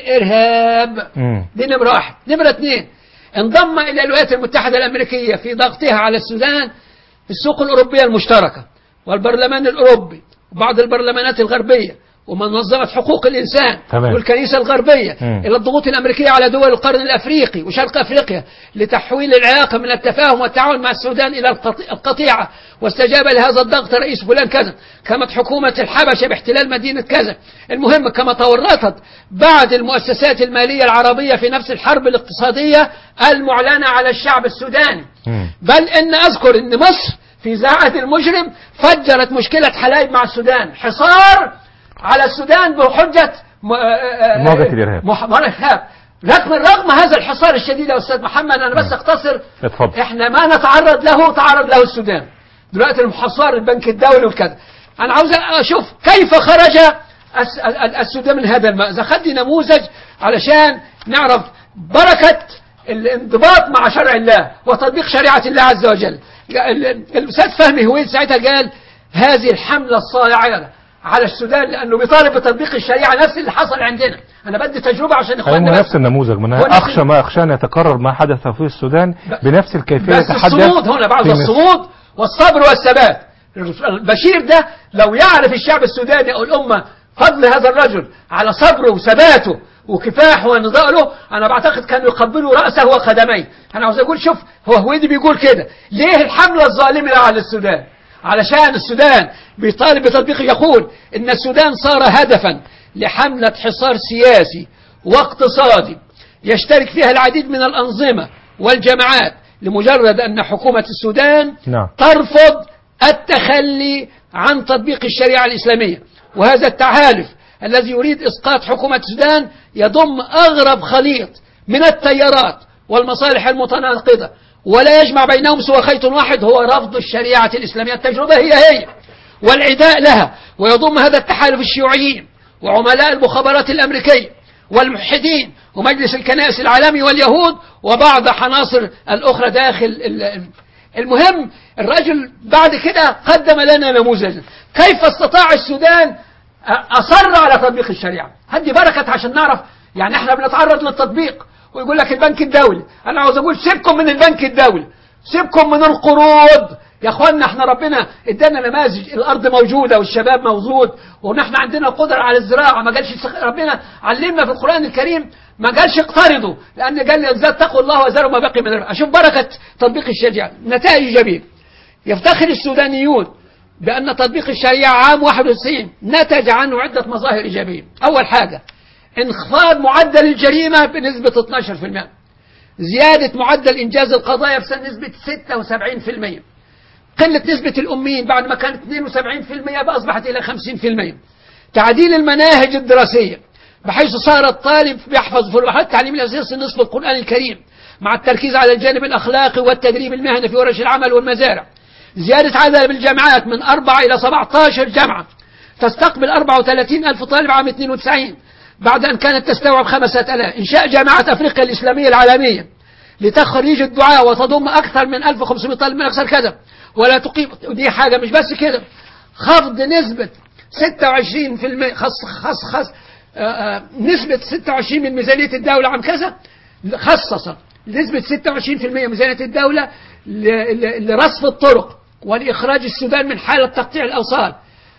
للإرهاب مم. دي نمرة واحد نمرة اثنين انضم إلى الولايات المتحدة الأمريكية في ضغطها على السودان السوق الأوروبية المشتركة والبرلمان الأوروبي وبعض البرلمانات الغربية ومنظمة حقوق الإنسان تمام. والكنيسة الغربية مم. إلى الضغوط الأمريكية على دول القرن الأفريقي وشرق أفريقيا لتحويل العلاقة من التفاهم والتعاون مع السودان إلى القط- القطيعة واستجاب لهذا الضغط رئيس فلان كذا كما حكومة الحبشة باحتلال مدينة كذا المهم كما تورطت بعد المؤسسات المالية العربية في نفس الحرب الاقتصادية المعلنة على الشعب السوداني مم. بل ان اذكر ان مصر في زاعة المجرم فجرت مشكلة حلايب مع السودان حصار على السودان بحجة م- آه، آه، مواجهة الإرهاب. مح- الإرهاب لكن رغم هذا الحصار الشديد يا أستاذ محمد أنا بس أقتصر اتفضل. إحنا ما نتعرض له تعرض له السودان دلوقتي المحاصر البنك الدولي وكذا أنا عاوز أشوف كيف خرج الس- ال- ال- السودان من هذا المأزق خدي نموذج علشان نعرف بركة الانضباط مع شرع الله وتطبيق شريعة الله عز وجل ال- ال- الأستاذ فهمي هويد ساعتها قال هذه الحملة الصاعقة على السودان لأنه بيطالب بتطبيق الشريعة نفس اللي حصل عندنا أنا بدي تجربة عشان أيوة إخواننا نفس النموذج من هو نفس- أخشى ما أخشى أن يتكرر ما حدث في السودان بنفس الكيفية بس يتحدث الصمود هنا بعد في مصر. الصمود والصبر والثبات البشير ده لو يعرف الشعب السوداني أو الأمة فضل هذا الرجل على صبره وثباته وكفاح ونضاء له انا بعتقد كانوا يقبلوا راسه وقدميه انا عاوز اقول شوف هو هويدي بيقول كده ليه الحمله الظالمه على السودان علشان السودان بيطالب بتطبيق يقول ان السودان صار هدفا لحمله حصار سياسي واقتصادي يشترك فيها العديد من الانظمه والجماعات لمجرد ان حكومه السودان نعم. ترفض التخلي عن تطبيق الشريعة الإسلامية وهذا التحالف الذي يريد إسقاط حكومة السودان يضم أغرب خليط من التيارات والمصالح المتناقضة ولا يجمع بينهم سوى خيط واحد هو رفض الشريعة الإسلامية التجربة هي هي والعداء لها ويضم هذا التحالف الشيوعيين وعملاء المخابرات الأمريكية والملحدين ومجلس الكنائس العالمي واليهود وبعض عناصر الأخرى داخل ال- المهم الرجل بعد كده قدم لنا نموذجا كيف استطاع السودان أ- أصر على تطبيق الشريعة هدي بركة عشان نعرف يعني احنا بنتعرض للتطبيق ويقول لك البنك الدولي انا عاوز اقول سيبكم من البنك الدولي سيبكم من القروض يا اخوانا احنا ربنا ادانا نماذج الارض موجوده والشباب موجود ونحن عندنا قدره على الزراعه ما قالش سخ- ربنا علمنا في القران الكريم ما قالش اقترضوا لان قال اذا اتقوا الله وذروا ما بقي من الربا اشوف بركه تطبيق الشريعه نتائج جميله يفتخر السودانيون بأن تطبيق الشريعة عام 91 نتج عنه عدة مظاهر إيجابية أول حاجة انخفاض معدل الجريمة بنسبة 12% زيادة معدل إنجاز القضايا بنسبة 76% قلة نسبة الأميين بعد ما كانت 72% بقى أصبحت إلى 50% تعديل المناهج الدراسية بحيث صار الطالب بيحفظ في المرحلة التعليم الأساسي نصف القرآن الكريم مع التركيز على الجانب الأخلاقي والتدريب المهني في ورش العمل والمزارع زيادة عدد الجامعات من 4 إلى 17 جامعة تستقبل 34 ألف طالب عام 92 بعد أن كانت تستوعب 5000 إنشاء جامعة أفريقيا الإسلامية العالمية لتخريج الدعاء وتضم أكثر من 1500 طالب من أكثر كذا ولا تقيم دي حاجة مش بس كده خفض نسبة 26% خص خص خص آه، آه، نسبة 26 من ميزانية الدولة عن كذا خصص نسبة 26% من ميزانية الدولة ل- ل- لرصف الطرق ولإخراج السودان من حالة تقطيع الأوصال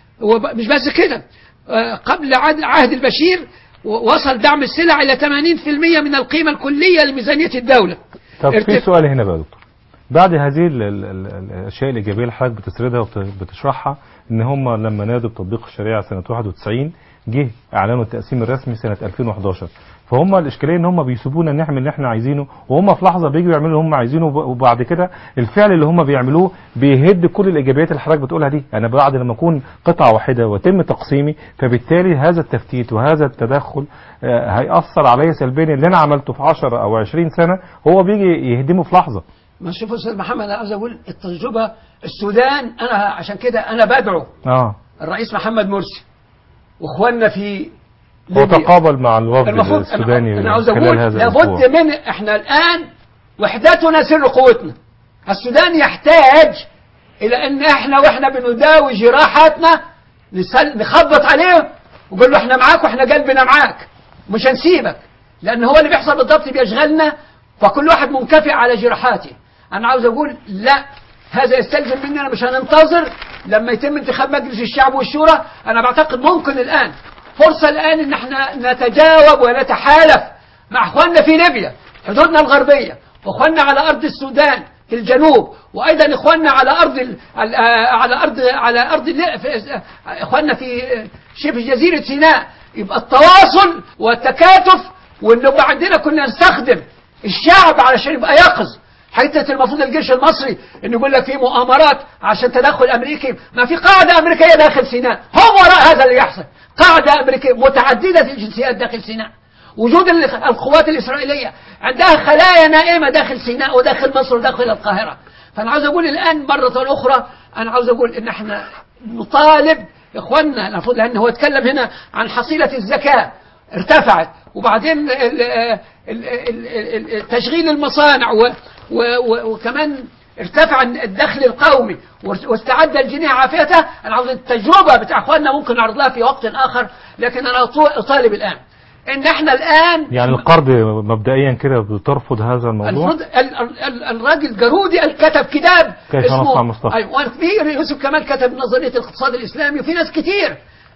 ومش بس كده آه، قبل عهد عهد البشير و- وصل دعم السلع إلى 80% من القيمة الكلية لميزانية الدولة طب في ارتف- سؤال هنا بقى يا دكتور بعد هذه ال- ال- ال- الاشياء الايجابيه اللي حضرتك بتسردها وبتشرحها ان هم لما نادوا بتطبيق الشريعه سنه 91 جه اعلنوا التقسيم الرسمي سنه 2011 فهم الاشكاليه ان هم بيسيبونا نعمل اللي احنا عايزينه وهم في لحظه بيجوا يعملوا اللي هم عايزينه وب- وبعد كده الفعل اللي هم بيعملوه بيهد كل الايجابيات اللي حضرتك بتقولها دي انا بعد لما اكون قطعه واحده ويتم تقسيمي فبالتالي هذا التفتيت وهذا التدخل آه، هيأثر عليا سلبيا اللي انا عملته في 10 او 20 سنه هو بيجي يهدمه في لحظه ما شوف أستاذ محمد أنا عاوز أقول التجربة السودان أنا عشان كده أنا بدعو اه الرئيس محمد مرسي واخواننا في هو ليبيا تقابل مع الوفد المفروض السوداني أنا, أنا عاوز خلال أقول هذا لابد الاسبوع من إحنا الآن وحدتنا سر قوتنا السودان يحتاج إلى أن إحنا وإحنا بنداوي جراحاتنا نسل- نخبط عليه ونقول له إحنا معاك وإحنا قلبنا معاك مش هنسيبك لأن هو اللي بيحصل بالضبط بيشغلنا فكل واحد منكفئ على جراحاته أنا عاوز أقول لا هذا يستلزم مننا مش هننتظر لما يتم انتخاب مجلس الشعب والشورى أنا بعتقد ممكن الآن فرصة الآن إن احنا نتجاوب ونتحالف مع إخواننا في ليبيا حدودنا الغربية وإخواننا على أرض السودان في الجنوب وأيضا إخواننا على أرض ال- ال- آه، على أرض على أرض ال- في- آه، إخواننا في آه، شبه جزيرة سيناء يبقى التواصل والتكاتف وإن يبقى عندنا كنا نستخدم الشعب علشان يبقى يقظ حته المفروض الجيش المصري انه يقول لك في مؤامرات عشان تدخل امريكي ما في قاعده امريكيه داخل سيناء هو وراء هذا اللي يحصل قاعده امريكيه متعدده الجنسيات داخل سيناء وجود ال- القوات الاسرائيليه عندها خلايا نائمه داخل سيناء وداخل مصر وداخل القاهره فانا عاوز اقول الان مره اخرى انا عاوز اقول ان احنا نطالب اخواننا المفروض لان هو اتكلم هنا عن حصيله الزكاه ارتفعت وبعدين ال- ال- ال- ال- ال- تشغيل المصانع و- و- و- وكمان ارتفع الدخل القومي واستعد الجنيه عافيته انا عاوز التجربه بتاع اخواننا ممكن نعرض لها في وقت اخر لكن انا أطو- اطالب الان ان احنا الان يعني القرض مبدئيا كده بترفض هذا الموضوع المفروض ال- ال- ال- الراجل جارودي قال كتب كتاب كيف نصنع مصطفى. ايوه وفي يوسف كمال كتب نظريه الاقتصاد الاسلامي وفي ناس كتير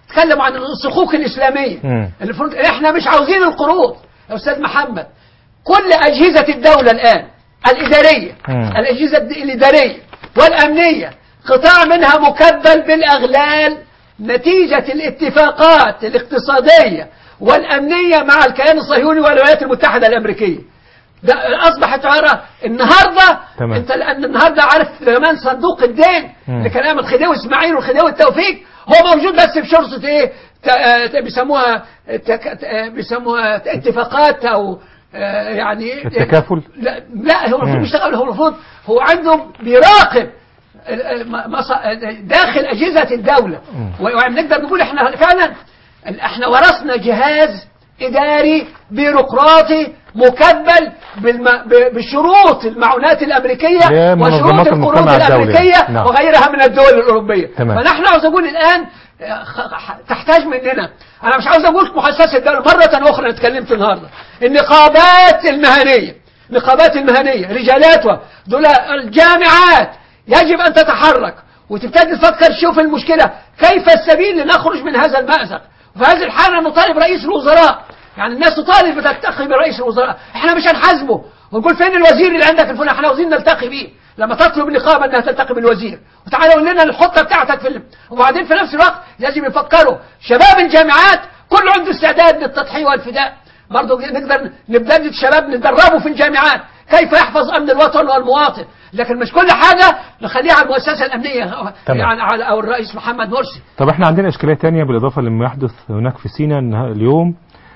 تكلموا عن الصكوك الاسلاميه مم. المفروض احنا مش عاوزين القروض يا استاذ محمد كل اجهزه الدوله الان الاداريه مم. الاجهزه الد- الاداريه والامنيه قطاع منها مكبل بالاغلال نتيجه الاتفاقات الاقتصاديه والامنيه مع الكيان الصهيوني والولايات المتحده الامريكيه ده اصبحت عباره النهارده تمام. انت لان النهارده عارف كمان صندوق الدين مم. اللي كان ايام الخديوي اسماعيل والخديوي التوفيق هو موجود بس بشرطه ايه ت- آه، بيسموها تك- آه، بيسموها اتفاقات او آه، يعني إيه؟ التكافل؟ لا لا هو المفروض مم. بيشتغل هو المفروض هو عنده بيراقب ال- ال- م- مص- داخل اجهزه الدوله مم. ونقدر نقول احنا فعلا احنا ورثنا جهاز اداري بيروقراطي مكبل بالم... ب- بشروط المعونات الامريكيه لمنظمات وشروط القروض المجتمع الدولي. الامريكيه نعم. وغيرها من الدول الاوروبيه تمام. فنحن عاوز اقول الان آه، خ- خ- تحتاج مننا انا مش عاوز اقول مؤسسه الدوله مره اخرى أنا اتكلمت النهارده النقابات المهنيه نقابات المهنيه رجالاتها دول الجامعات يجب ان تتحرك وتبتدي تفكر تشوف المشكله كيف السبيل لنخرج من هذا المازق وفي هذه الحاله نطالب رئيس الوزراء يعني الناس تطالب بتلتقي برئيس الوزراء احنا مش هنحاسبه ونقول فين الوزير اللي عندك الفلاني احنا عاوزين نلتقي بيه لما تطلب النقابه انها تلتقي بالوزير وتعالى قول لنا الخطه بتاعتك في ال... وبعدين في نفس الوقت لازم يفكروا شباب الجامعات كله عنده استعداد للتضحيه والفداء برضه نقدر نبتدي الشباب ندربه في الجامعات كيف يحفظ امن الوطن والمواطن لكن مش كل حاجه نخليها على المؤسسه الامنيه تمام. يعني على او الرئيس محمد مرسي طب احنا عندنا اشكاليه تانية بالاضافه لما يحدث هناك في سيناء ان اليوم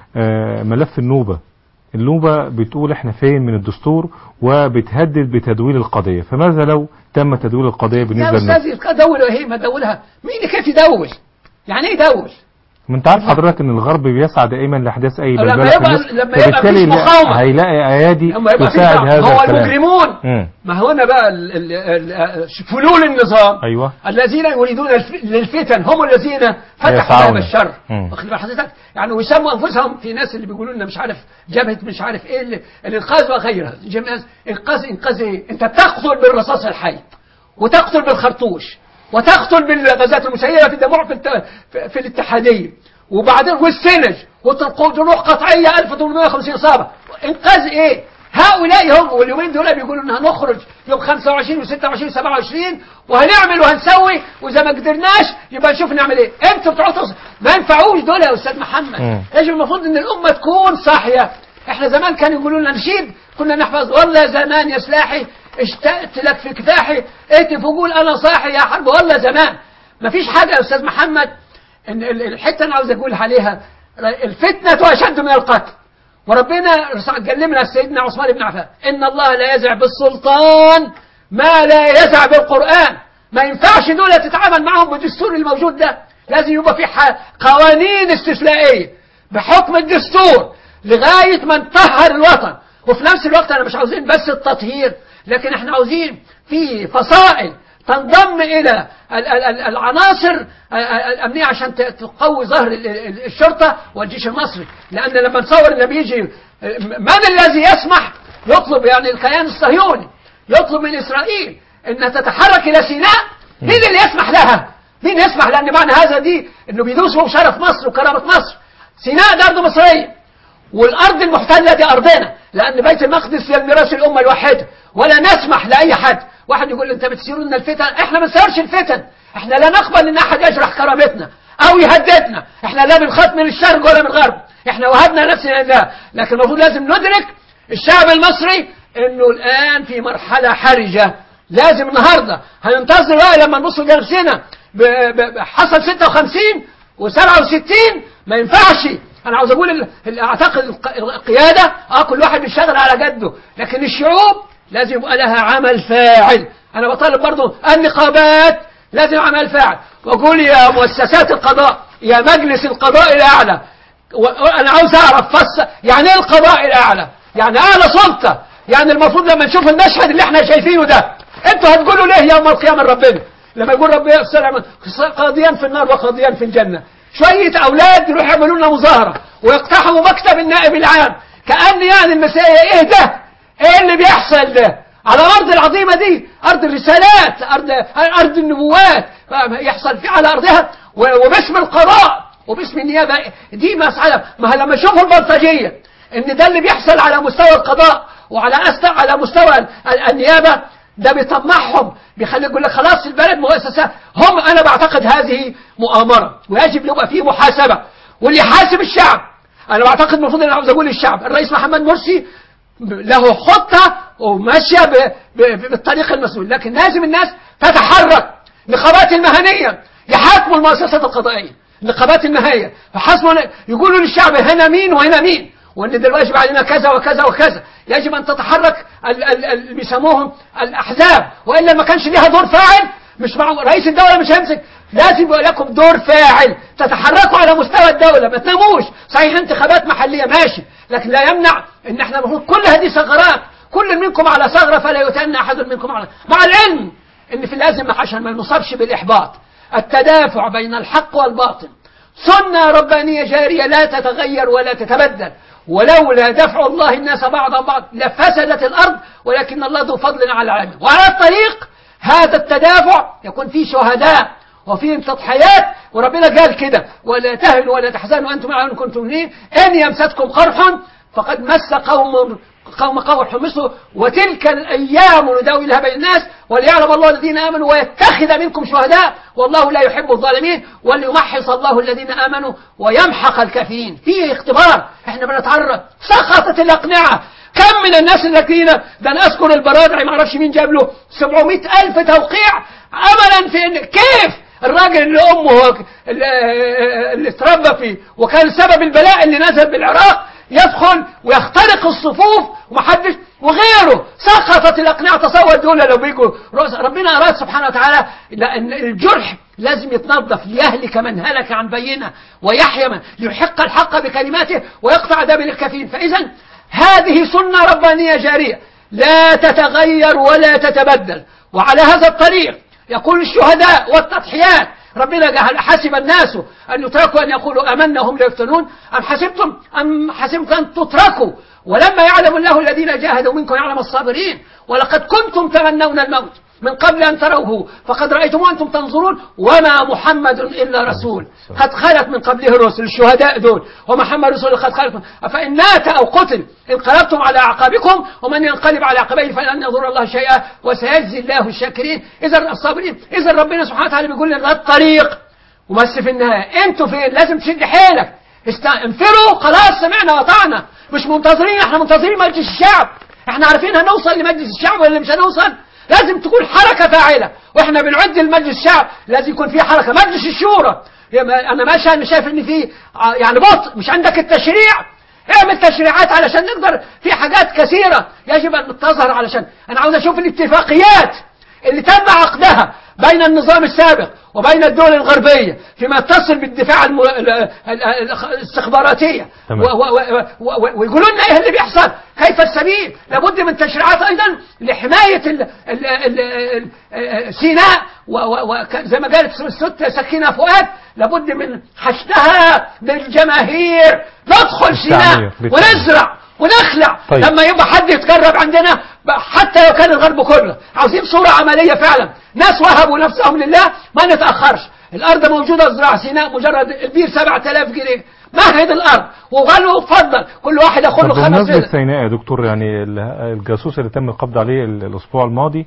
آه، ملف النوبه النوبه بتقول احنا فين من الدستور وبتهدد بتدويل القضيه فماذا لو تم تدويل القضيه يا بالنسبه للنوبه استاذ دول وهي ما دولها مين كيف يدول يعني ايه يدول ما انت عارف حضرتك ان الغرب بيسعى دائما لاحداث اي لما بلبله في يبقى- مصر لما يبقى فبالتالي فيش لا- مقاومة. هيلاقي ايادي لما يبقى في تساعد دعم. هذا هو الكلام المجرمون مم. ما هو هنا بقى ال ال ال فلول النظام ايوه الذين يريدون الف- للفتن هم الذين فتحوا يسعون. باب الشر مم. واخد بال حضرتك يعني ويسموا انفسهم في ناس اللي بيقولوا لنا مش عارف جبهه مش عارف ايه اللي- الانقاذ وغيرها جميع انقاذ انقاذ ايه انت بتقتل بالرصاص الحي وتقتل بالخرطوش وتقتل بالغازات المسيله في الدموع في, الت... في, في الاتحاديه وبعدين والسنج وجروح قطعيه 1850 اصابه انقاذ ايه هؤلاء هم واليومين دول بيقولوا ان هنخرج يوم 25 و26 27 وهنعمل وهنسوي واذا ما قدرناش يبقى نشوف نعمل ايه انتوا بتوع تص- ما ينفعوش دول يا استاذ محمد مم. يجب المفروض ان الامه تكون صاحيه احنا زمان كانوا يقولوا لنا نشيد كنا نحفظ والله زمان يا سلاحي اشتقت لك في كفاحي اهتف وقول انا صاحي يا حرب والله زمان ما فيش حاجه يا استاذ محمد ان ال- الحته انا عاوز اقول عليها الفتنه اشد من القتل وربنا كلمنا سيدنا عثمان بن عفان ان الله لا يزع بالسلطان ما لا يزع بالقران ما ينفعش دول تتعامل معهم بالدستور الموجود ده لازم يبقى في ح- قوانين استثنائيه بحكم الدستور لغايه ما نطهر الوطن وفي نفس الوقت انا مش عاوزين بس التطهير لكن احنا عاوزين في فصائل تنضم الى ال- ال- ال- العناصر ال- ال- الامنيه عشان ت- تقوي ظهر ال- ال- الشرطه والجيش المصري لان لما نصور لما يجي من الذي يسمح يطلب يعني الكيان الصهيوني يطلب من اسرائيل انها تتحرك الى سيناء مين اللي يسمح لها مين يسمح لان معنى هذا دي انه بيدوسوا شرف مصر وكرامه مصر سيناء ده ارض مصريه والارض المحتله دي ارضنا لان بيت المقدس هي الميراث الامه الواحده ولا نسمح لاي حد واحد يقول انت بتثير لنا الفتن احنا ما بنثيرش الفتن احنا لا نقبل ان احد يجرح كرامتنا او يهددنا احنا لا بنخاف من الشرق ولا من الغرب احنا وهبنا نفسنا لله لكن المفروض لازم ندرك الشعب المصري انه الان في مرحله حرجه لازم النهارده هننتظر بقى لما نبص لنفسنا ب- ب- ب- حصل 56 و67 ما ينفعش انا عاوز اقول ال- ال- اعتقد الق- القياده اه كل واحد بيشتغل على جده لكن الشعوب لازم يبقى لها عمل فاعل انا بطالب برضو النقابات لازم عمل فاعل واقول يا مؤسسات القضاء يا مجلس القضاء الاعلى و- انا عاوز اعرف فص يعني ايه القضاء الاعلى يعني اعلى سلطه يعني المفروض لما نشوف المشهد اللي احنا شايفينه ده انتوا هتقولوا ليه يوم القيامه لربنا لما يقول ربنا السلام قاضيان في النار وقاضيان في الجنه شويه اولاد يروحوا يعملوا لنا مظاهره ويقتحموا مكتب النائب العام كان يعني المسائل ايه ده ايه اللي بيحصل ده على الارض العظيمه دي ارض الرسالات ارض ارض النبوات يحصل في على ارضها و- وباسم القضاء وباسم النيابة دي مسألة ما هو لما يشوفوا البلطجية ان ده اللي بيحصل على مستوى القضاء وعلى أست... على مستوى ال- النيابة ده بيطمعهم بيخلي يقول لك خلاص البلد مؤسسة هم أنا بعتقد هذه مؤامرة ويجب يبقى فيه محاسبة واللي يحاسب الشعب أنا بعتقد المفروض أنا عاوز أقول للشعب الرئيس محمد مرسي له خطة وماشية ب- ب- بالطريق المسؤول لكن لازم الناس تتحرك نقابات المهنية يحاكموا المؤسسات القضائية النقابات المهنية فحسبوا يقولوا للشعب هنا مين وهنا مين وان ده الواجب علينا كذا وكذا وكذا يجب ان تتحرك ال- ال- ال- بيسموهم الاحزاب والا ما كانش ليها دور فاعل مش مع رئيس الدوله مش هيمسك لازم يبقى لكم دور فاعل تتحركوا على مستوى الدوله ما تناموش صحيح انتخابات محليه ماشي لكن لا يمنع ان احنا المفروض كل هذه ثغرات كل منكم على ثغره فلا يتأنى احد منكم على مع العلم ان في اللازم عشان ما نصابش بالاحباط التدافع بين الحق والباطل سنة ربانية جارية لا تتغير ولا تتبدل ولولا دفع الله الناس بعضهم بعض لفسدت الأرض ولكن الله ذو فضل على العالمين وعلى الطريق هذا التدافع يكون فيه شهداء وفيه تضحيات وربنا قال كده ولا تهنوا ولا تحزنوا أنتم أعلمون كنتم مؤمنين إن يمسككم قرح فقد مس قوم قوم قوم مثله وتلك الأيام نداولها بين الناس وليعلم الله الذين آمنوا ويتخذ منكم شهداء والله لا يحب الظالمين وليمحص الله الذين آمنوا ويمحق الكافرين فيه اختبار احنا بنتعرض سقطت الأقنعة كم من الناس الذين ده انا اذكر البرادعي ما اعرفش مين جاب له 700 الف توقيع املا في ان كيف الراجل اللي امه اللي, اللي اتربى فيه وكان سبب البلاء اللي نزل بالعراق يدخل ويخترق الصفوف ومحدش وغيره سقطت الاقنعه تصور دول لو بيجوا رؤساء ربنا اراد سبحانه وتعالى لان الجرح لازم يتنظف ليهلك من هلك عن بينه ويحيى من ليحق الحق بكلماته ويقطع دابر الكافرين فاذا هذه سنه ربانيه جاريه لا تتغير ولا تتبدل وعلى هذا الطريق يقول الشهداء والتضحيات ربنا قال حسب الناس أن يتركوا أن يقولوا أمنا هم لا يفتنون أم حسبتم أم حسبتم أن تتركوا ولما يعلم الله الذين جاهدوا منكم يعلم الصابرين ولقد كنتم تمنون الموت من قبل أن تروه فقد رأيتموه أنتم تنظرون وما محمد إلا رسول قد خلت من قبله الرسل الشهداء دول ومحمد رسول قد خلت أفإن مات أو قتل انقلبتم على أعقابكم ومن ينقلب على عقبيه فلن يضر الله شيئا وسيجزي الله الشاكرين إذا الصابرين إذا ربنا سبحانه وتعالى بيقول لنا ده الطريق وبس في النهاية أنتوا فين لازم تشد حيلك است... انفروا خلاص سمعنا وطعنا مش منتظرين احنا منتظرين مجلس الشعب احنا عارفين هنوصل لمجلس الشعب ولا مش هنوصل لازم تكون حركة فاعلة واحنا بنعد المجلس الشعب لازم يكون في حركة مجلس الشورى انا ماشي انا شايف ان في يعني بطء مش عندك التشريع اعمل تشريعات علشان نقدر في حاجات كثيرة يجب ان تظهر علشان انا عاوز اشوف الاتفاقيات اللي تم عقدها بين النظام السابق وبين الدول الغربية فيما يتصل بالدفاع الم... الاستخباراتية تمام. و... و... و... و... ويقولوا لنا ايه اللي بيحصل كيف السبيل لابد من تشريعات ايضا لحماية ال... ال... ال... ال... سيناء و... و... و... زي ما قالت الست سكينة فؤاد لابد من حشدها بالجماهير ندخل سيناء بالتعمير، بالتعمير. ونزرع ونخلع طيب. لما يبقى حد يتقرب عندنا بقى حتى لو كان الغرب كله عاوزين صورة عملية فعلا ناس وهبوا نفسهم لله ما نتأخرش الأرض موجودة زراعة سيناء مجرد البير 7000 جنيه مهد الأرض وقالوا اتفضل كل واحد ياخد طب له خمس بمناسبة فيلا سيناء يا دكتور يعني ال- الجاسوس اللي تم القبض عليه ال- الأسبوع الماضي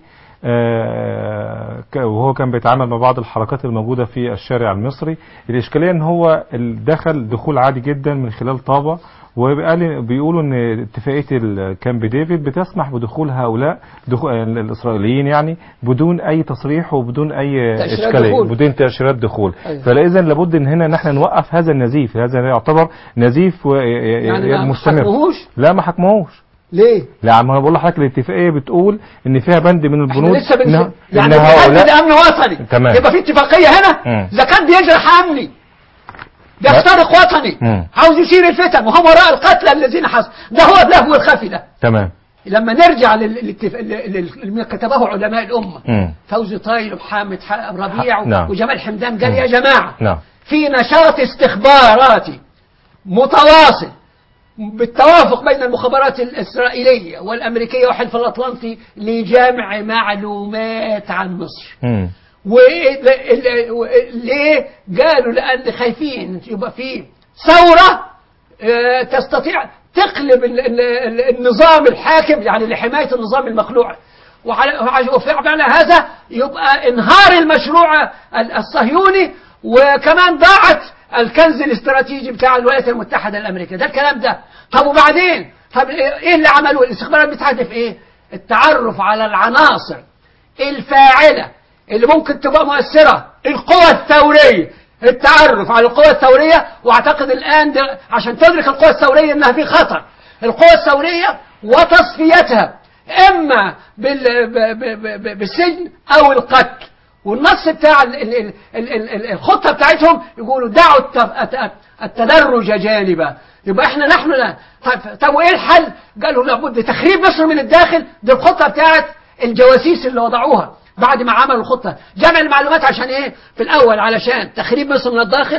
آه، ك- وهو كان بيتعامل مع بعض الحركات الموجودة في الشارع المصري الإشكالية إن هو ال- دخل دخول عادي جدا من خلال طابة وقال بيقولوا ان اتفاقيه الكامب ديفيد بتسمح بدخول هؤلاء دخول الاسرائيليين يعني بدون اي تصريح وبدون اي تأشيرات اشكاليه دخول. بدون تاشيرات دخول أيوة. فاذا لابد ان هنا نحن نوقف هذا النزيف هذا يعتبر نزيف و- يعني ما مستمر حكموهوش لا ما حكموهوش ليه؟ لا ما انا بقول لحضرتك الاتفاقيه بتقول ان فيها بند من احنا البنود لسه بنش... إن- يعني ان بنحدد هؤلاء امن وطني تمام. يبقى في اتفاقيه هنا مم. اذا كان بيجرح امني بيخترق وطني مم. عاوز يثير الفتن وهم وراء القتلى الذين حصلوا ده هو اللهو الخفي ده تمام لما نرجع لل- للاتف- لل- لل- لما كتبه علماء الامه مم. فوزي طايل وحامد ح- ربيع ح- نعم. وجمال حمدان قال يا جماعه نعم في نشاط استخباراتي متواصل بالتوافق بين المخابرات الإسرائيلية والأمريكية وحلف الأطلنطي لجمع معلومات عن مصر مم. وليه قالوا لأن خايفين يبقى فيه ثورة آه، تستطيع تقلب ال- ال- ال- النظام الحاكم يعني لحماية النظام المخلوع وعلى وعلى- وفعلا هذا يبقى انهار المشروع ال- الصهيوني وكمان ضاعت الكنز الاستراتيجي بتاع الولايات المتحدة الأمريكية ده الكلام ده طب وبعدين طب ايه اللي عملوه الاستخبارات بتهدف ايه التعرف على العناصر الفاعلة اللي ممكن تبقى مؤثرة القوى الثورية التعرف على القوى الثورية واعتقد الآن ده عشان تدرك القوى الثورية انها في خطر القوى الثورية وتصفيتها اما بال- ب- ب- ب- بالسجن او القتل والنص بتاع ال- ال- ال- ال- ال- ال- الخطة بتاعتهم يقولوا دعوا الت- الت- التدرج جانبا يبقى احنا نحن لا طب, طب وايه الحل قالوا لابد تخريب مصر من الداخل دي الخطة بتاعت الجواسيس اللي وضعوها بعد ما عملوا الخطة جمع المعلومات عشان ايه في الاول علشان تخريب مصر من الداخل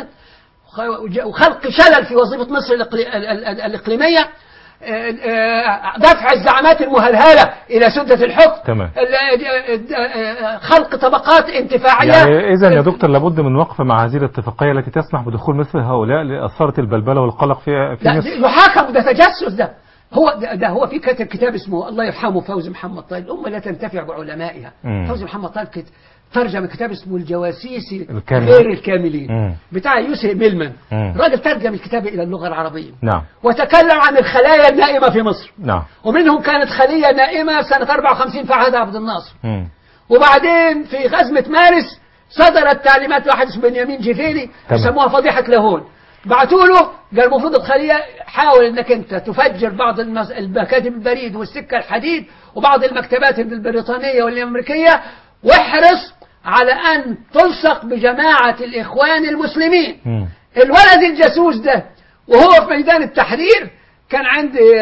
وخ- وخلق شلل في وظيفة مصر الإقلي- ال- ال- الإقليمية آه، آه، دفع الزعامات المهلهلة إلى سدة الحكم تمام. ال- آه، خلق طبقات انتفاعية يعني إذا يا دكتور لابد من وقف مع هذه الاتفاقية التي تسمح بدخول مثل هؤلاء لأثارة البلبلة والقلق في في لا مصر ده يحاكم ده تجسس ده هو ده, ده هو في كاتب كتاب اسمه الله يرحمه فوزي محمد طيب الأمة لا تنتفع بعلمائها مم. فوزي محمد طيب كت- ترجم كتاب اسمه الجواسيس الكامل. غير الكاملين مم. بتاع يوسف ميلمان مم. راجل ترجم الكتاب إلى اللغة العربية نعم وتكلم عن الخلايا النائمة في مصر نعم ومنهم كانت خلية نائمة سنة 54 في عهد عبد الناصر مم. وبعدين في غزمة مارس صدرت تعليمات واحد اسمه بنيامين جيفيلي تمام. يسموها فضيحة لاهون بعتوا له قال المفروض الخلية حاول انك انت تفجر بعض المس- المكاتب البريد والسكة الحديد وبعض المكتبات البريطانية والامريكية واحرص على ان تلصق بجماعة الاخوان المسلمين مم. الولد الجاسوس ده وهو في ميدان التحرير كان عندي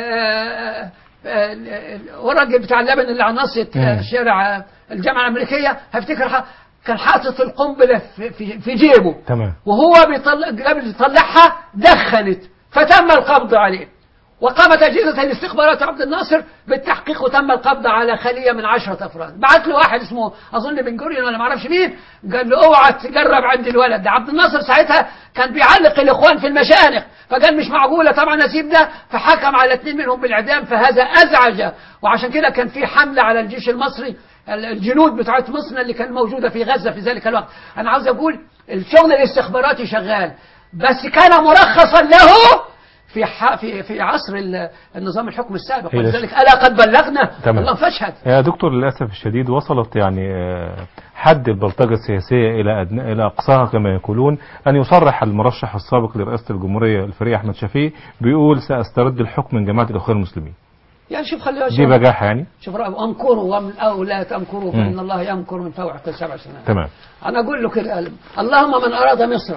آه، آه، آه، الراجل بتاع اللبن اللي على ناصية آه، مم. شارع آه، الجامعة الأمريكية هفتكر ح- كان حاطط القنبلة في, في, في جيبه تمام وهو بيطلع قبل يطلعها دخنت فتم القبض عليه وقامت أجهزة الاستخبارات عبد الناصر بالتحقيق وتم القبض على خلية من عشرة أفراد بعت له واحد اسمه أظن بن جوريون ولا معرفش مين قال له اوعى تجرب عند الولد ده عبد الناصر ساعتها كان بيعلق الإخوان في المشانق فقال مش معقولة طبعا أسيب ده فحكم على اثنين منهم بالإعدام فهذا أزعج وعشان كده كان في حملة على الجيش المصري الجنود بتاعت مصر اللي كان موجودة في غزة في ذلك الوقت أنا عاوز أقول الشغل الاستخباراتي شغال بس كان مرخصا له في ح... في في عصر ال- النظام الحكم السابق هي ولذلك الا قد بلغنا تمام. الله فاشهد يا دكتور للأسف الشديد وصلت يعني آه، حد البلطجة السياسية إلى أدنى إلى أقصاها كما يقولون أن يصرح المرشح السابق لرئاسة الجمهورية الفريق أحمد شفيق بيقول سأسترد الحكم من جماعة الإخوان المسلمين يعني شوف خلي دي شوف, بجاحة يعني شوف رأي امكروا ومن او لا تمكروا فان مم. الله يمكر من فوق سبع سنوات تمام أنا أقول له كده قال اللهم من أراد مصر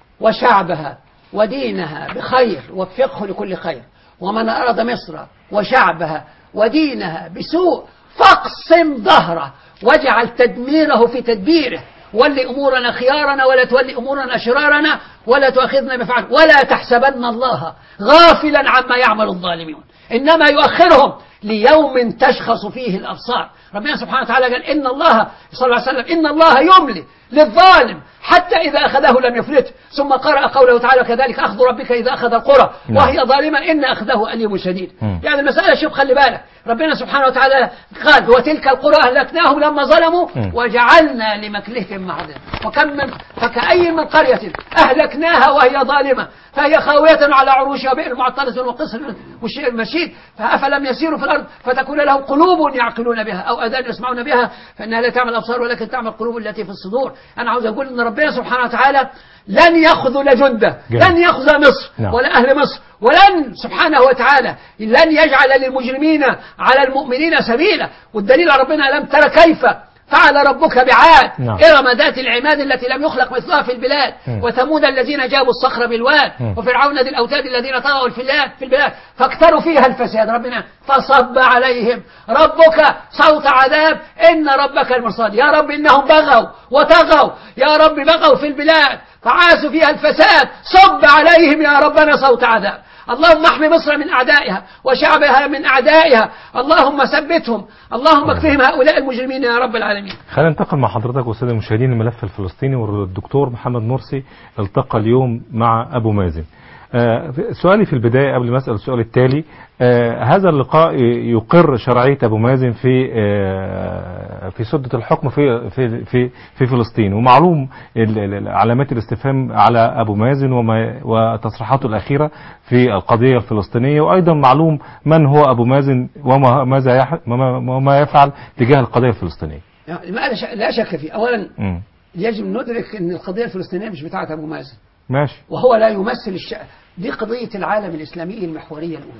وشعبها ودينها بخير وفقه لكل خير ومن أراد مصر وشعبها ودينها بسوء فاقسم ظهره واجعل تدميره في تدبيره ولي أمورنا خيارنا ولا تولي أمورنا شرارنا ولا تؤاخذنا بفعل ولا تحسبن الله غافلا عما يعمل الظالمون إنما يؤخرهم ليوم تشخص فيه الأبصار ربنا سبحانه وتعالى قال إن الله صلى الله عليه وسلم إن الله يملي للظالم حتى إذا أخذه لم يفلته ثم قرأ قوله تعالى كذلك أخذ ربك إذا أخذ القرى نعم. وهي ظالمة إن أخذه أليم شديد مم. يعني المسألة شوف خلي بالك ربنا سبحانه وتعالى قال وتلك القرى أهلكناهم لما ظلموا مم. وجعلنا لمكلهم معدن وكم من فكأي من قرية أهلكناها وهي ظالمة فهي خاوية على عروشها وبئر معطلة وقصر والشيء المشيد فأفلم يسيروا في الأرض فتكون لهم قلوب يعقلون بها أو أذان يسمعون بها فإنها لا تعمل الأبصار ولكن تعمل القلوب التي في الصدور أنا عاوز أقول أن ربنا سبحانه وتعالى لن يخذل جنده جميل. لن يخذل مصر نعم. ولا أهل مصر ولن سبحانه وتعالى لن يجعل للمجرمين على المؤمنين سبيلا والدليل على ربنا لم تر كيف فعل ربك بعاد نعم. إرم ذات العماد التي لم يخلق مثلها في البلاد مم. وثمود الذين جابوا الصخر بالواد مم. وفرعون ذي الأوتاد الذين طغوا في البلاد في البلاد فاكثروا فيها الفساد ربنا فصب عليهم ربك صوت عذاب إن ربك المرصاد يا رب إنهم بغوا وطغوا يا رب بغوا في البلاد فعاسوا فيها الفساد صب عليهم يا ربنا صوت عذاب اللهم احمي مصر من أعدائها وشعبها من أعدائها اللهم ثبتهم اللهم اكفهم هؤلاء المجرمين يا رب العالمين خلينا ننتقل مع حضرتك والساده المشاهدين الملف الفلسطيني والدكتور محمد مرسي التقى اليوم مع ابو مازن. آه، سؤالي في البدايه قبل ما اسال السؤال التالي آه، هذا اللقاء يقر شرعيه ابو مازن في آه، في سده الحكم في في في في فلسطين ومعلوم ال- ال- علامات الاستفهام على ابو مازن وما وتصريحاته الاخيره في القضيه الفلسطينيه وايضا معلوم من هو ابو مازن وما ماذا يح- وما وما يفعل تجاه القضيه الفلسطينيه. يعني ما لا شك- لا شك فيه أولا مم. يجب ندرك أن القضية الفلسطينية مش بتاعة أبو مازن ماشي وهو لا يمثل الش... دي قضية العالم الإسلامي المحورية الأولى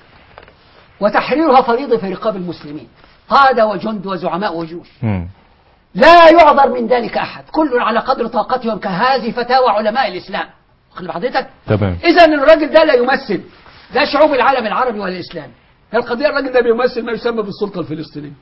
وتحريرها فريضة في رقاب المسلمين قادة وجند وزعماء وجيوش مم. لا يعذر من ذلك أحد كل على قدر طاقتهم كهذه فتاوى علماء الإسلام خلي حضرتك تمام إذا الراجل ده لا يمثل لا شعوب العالم العربي ولا الإسلامي القضية الراجل ده بيمثل ما يسمى بالسلطة الفلسطينية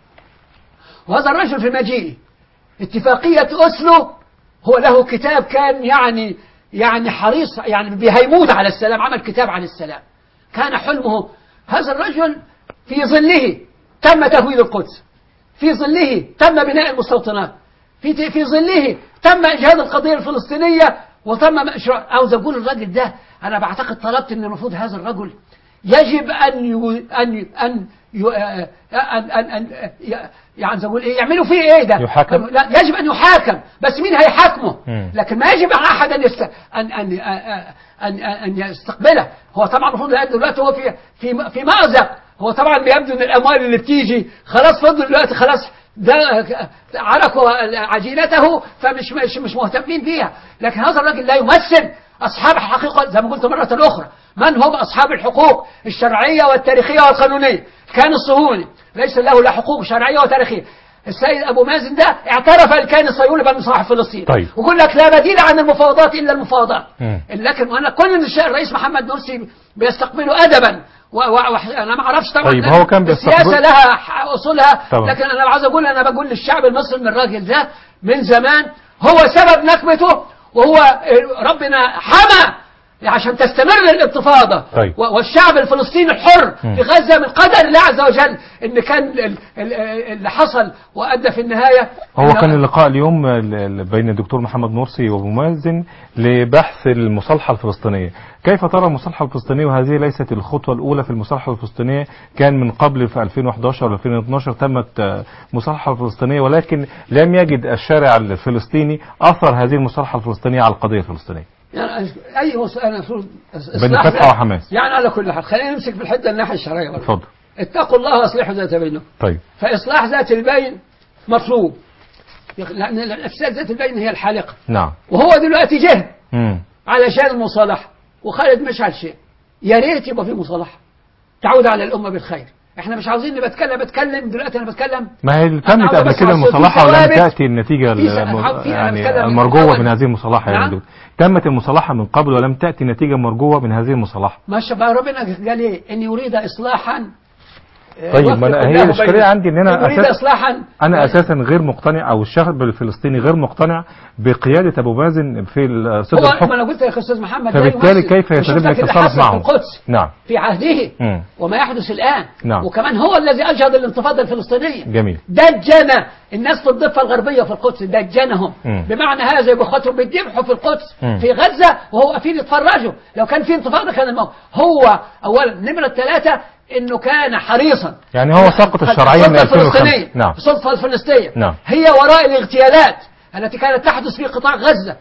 وهذا الرجل في مجيئه اتفاقية أسلو هو له كتاب كان يعني يعني حريص يعني بهيموت على السلام عمل كتاب عن السلام كان حلمه هذا الرجل في ظله تم تهويد القدس في ظله تم بناء المستوطنات في في ظله تم إجهاد القضية الفلسطينية وتم إشراء عاوز أقول الراجل ده أنا بعتقد طلبت أن المفروض هذا الرجل يجب أن ي... أن أن ي... أن أن أن ي- يعني زي ما أقول إيه يعملوا فيه إيه ده؟ يحاكم؟ لا يجب أن يحاكم بس مين هيحاكمه؟ مم. لكن ما يجب على أحد أن يست... أن أن أن أن يستقبله هو طبعا المفروض لأن دلوقتي هو في في في مأزق هو طبعا بيبدو ان الاموال اللي بتيجي خلاص فضل دلوقتي خلاص ده عرفوا عجينته فمش مش مش مهتمين بيها لكن هذا الراجل لا يمثل اصحاب الحقيقه زي ما قلت مره اخرى من هم اصحاب الحقوق الشرعيه والتاريخيه والقانونيه كان الصهيوني ليس له لا حقوق شرعيه وتاريخيه السيد ابو مازن ده اعترف الكيان الصهيوني بمصالح فلسطين طيب. ويقول لك لا بديل عن المفاوضات الا المفاوضات مم. لكن انا كل الشيء الرئيس محمد مرسي بيستقبله ادبا و و و انا ما اعرفش طبعا طيب، هو كان بيستقبل- السياسه لها ح- اصولها طبعا. لكن انا عاوز اقول انا بقول للشعب المصري ان الراجل ده من زمان هو سبب نكبته وهو ربنا حمى عشان تستمر الانتفاضه طيب. و- والشعب الفلسطيني الحر مم. في غزه من قدر الله عز وجل ان كان ال- ال- اللي حصل وادى في النهايه هو إن- كان اللقاء اليوم ال- ال- بين الدكتور محمد مرسي وابو مازن لبحث المصالحة الفلسطينية كيف ترى المصالحة الفلسطينية وهذه ليست الخطوة الأولى في المصالحة الفلسطينية كان من قبل في 2011 و 2012 تمت آه، مصالحة فلسطينية ولكن لم يجد الشارع الفلسطيني أثر هذه المصالحة الفلسطينية على القضية الفلسطينية يعني اي مس- انا المفروض بين إصلاح فتح ذات- وحماس. يعني على كل حال خلينا نمسك في الحته الناحيه الشرعيه برضه. اتفضل اتقوا الله واصلحوا ذات بينكم طيب فاصلاح ذات البين مطلوب لان الافساد ذات البين هي الحالقه نعم وهو دلوقتي جه مم. علشان المصالحه وخالد مش على شيء يا ريت يبقى في مصالحه تعود على الامه بالخير احنا مش عاوزين نبقى اتكلم بتكلم دلوقتي انا بتكلم ما هي تمت عاوز قبل بس كده أحصل في المصالحة ولم ثوابت. تأتي النتيجة في س- الم- في- أنا يعني بتكلم من المرجوة الأول. من هذه المصالحة نعم. يعني تمت المصالحة من قبل ولم تأتي نتيجة مرجوة من هذه المصالحة ما شاء ربنا قال ايه ان يريد اصلاحا طيب، ما أنا- يوفق هي الله الإشكالية بينهم. عندي إن أنا إن يريد أساس- اصلاحا أنا أساسا غير مقتنع أو الشعب الفلسطيني غير مقتنع بقيادة أبو مازن في صدر هو ما الحكم انا قلت يا أخي استاذ محمد لا فبالتالي يمثل. كيف وشوف يتم لك اللي التصالح حصل معه في القدس نعم في عهده مم. وما يحدث الآن نعم. وكمان هو الذي أجهض الانتفاضة الفلسطينية جميل دجن الناس في الضفة الغربية في القدس دجنهم مم. بمعنى هذا يبقى اخواتهم بيتذبحوا في القدس مم. في غزة وهو واقفين يتفرجوا لو كان في انتفاضة كان الموت هو أولا نمرة ثلاثة إنه كان حريصا يعني هو سقط الشرعية من السلطة 2005 الفلسطينية نعم السلطة الفلسطينية نعم. هي وراء الاغتيالات التي كانت تحدث في قطاع غزة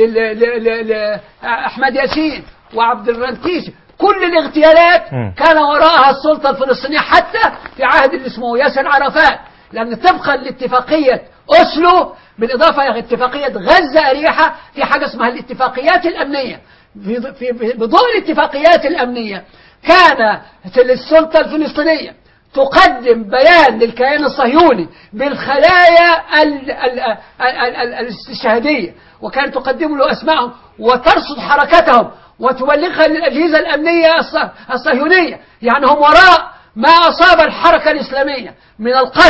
لأحمد ياسين وعبد الرنتيس كل الاغتيالات مم. كان وراءها السلطة الفلسطينية حتى في عهد اللي اسمه ياسر عرفات لأن طبقا لاتفاقية أسلو بالإضافة إلى اتفاقية غزة أريحة في حاجة اسمها الاتفاقيات الأمنية في في بضوء الاتفاقيات الأمنية كان السلطة الفلسطينية تقدم بيان للكيان الصهيوني بالخلايا ال- ال- ال- ال- الاستشهادية وكانت تقدم له أسمائهم وترصد حركتهم وتبلغها للأجهزة الأمنية الص- الصهيونية يعني هم وراء ما أصاب الحركة الإسلامية من القتل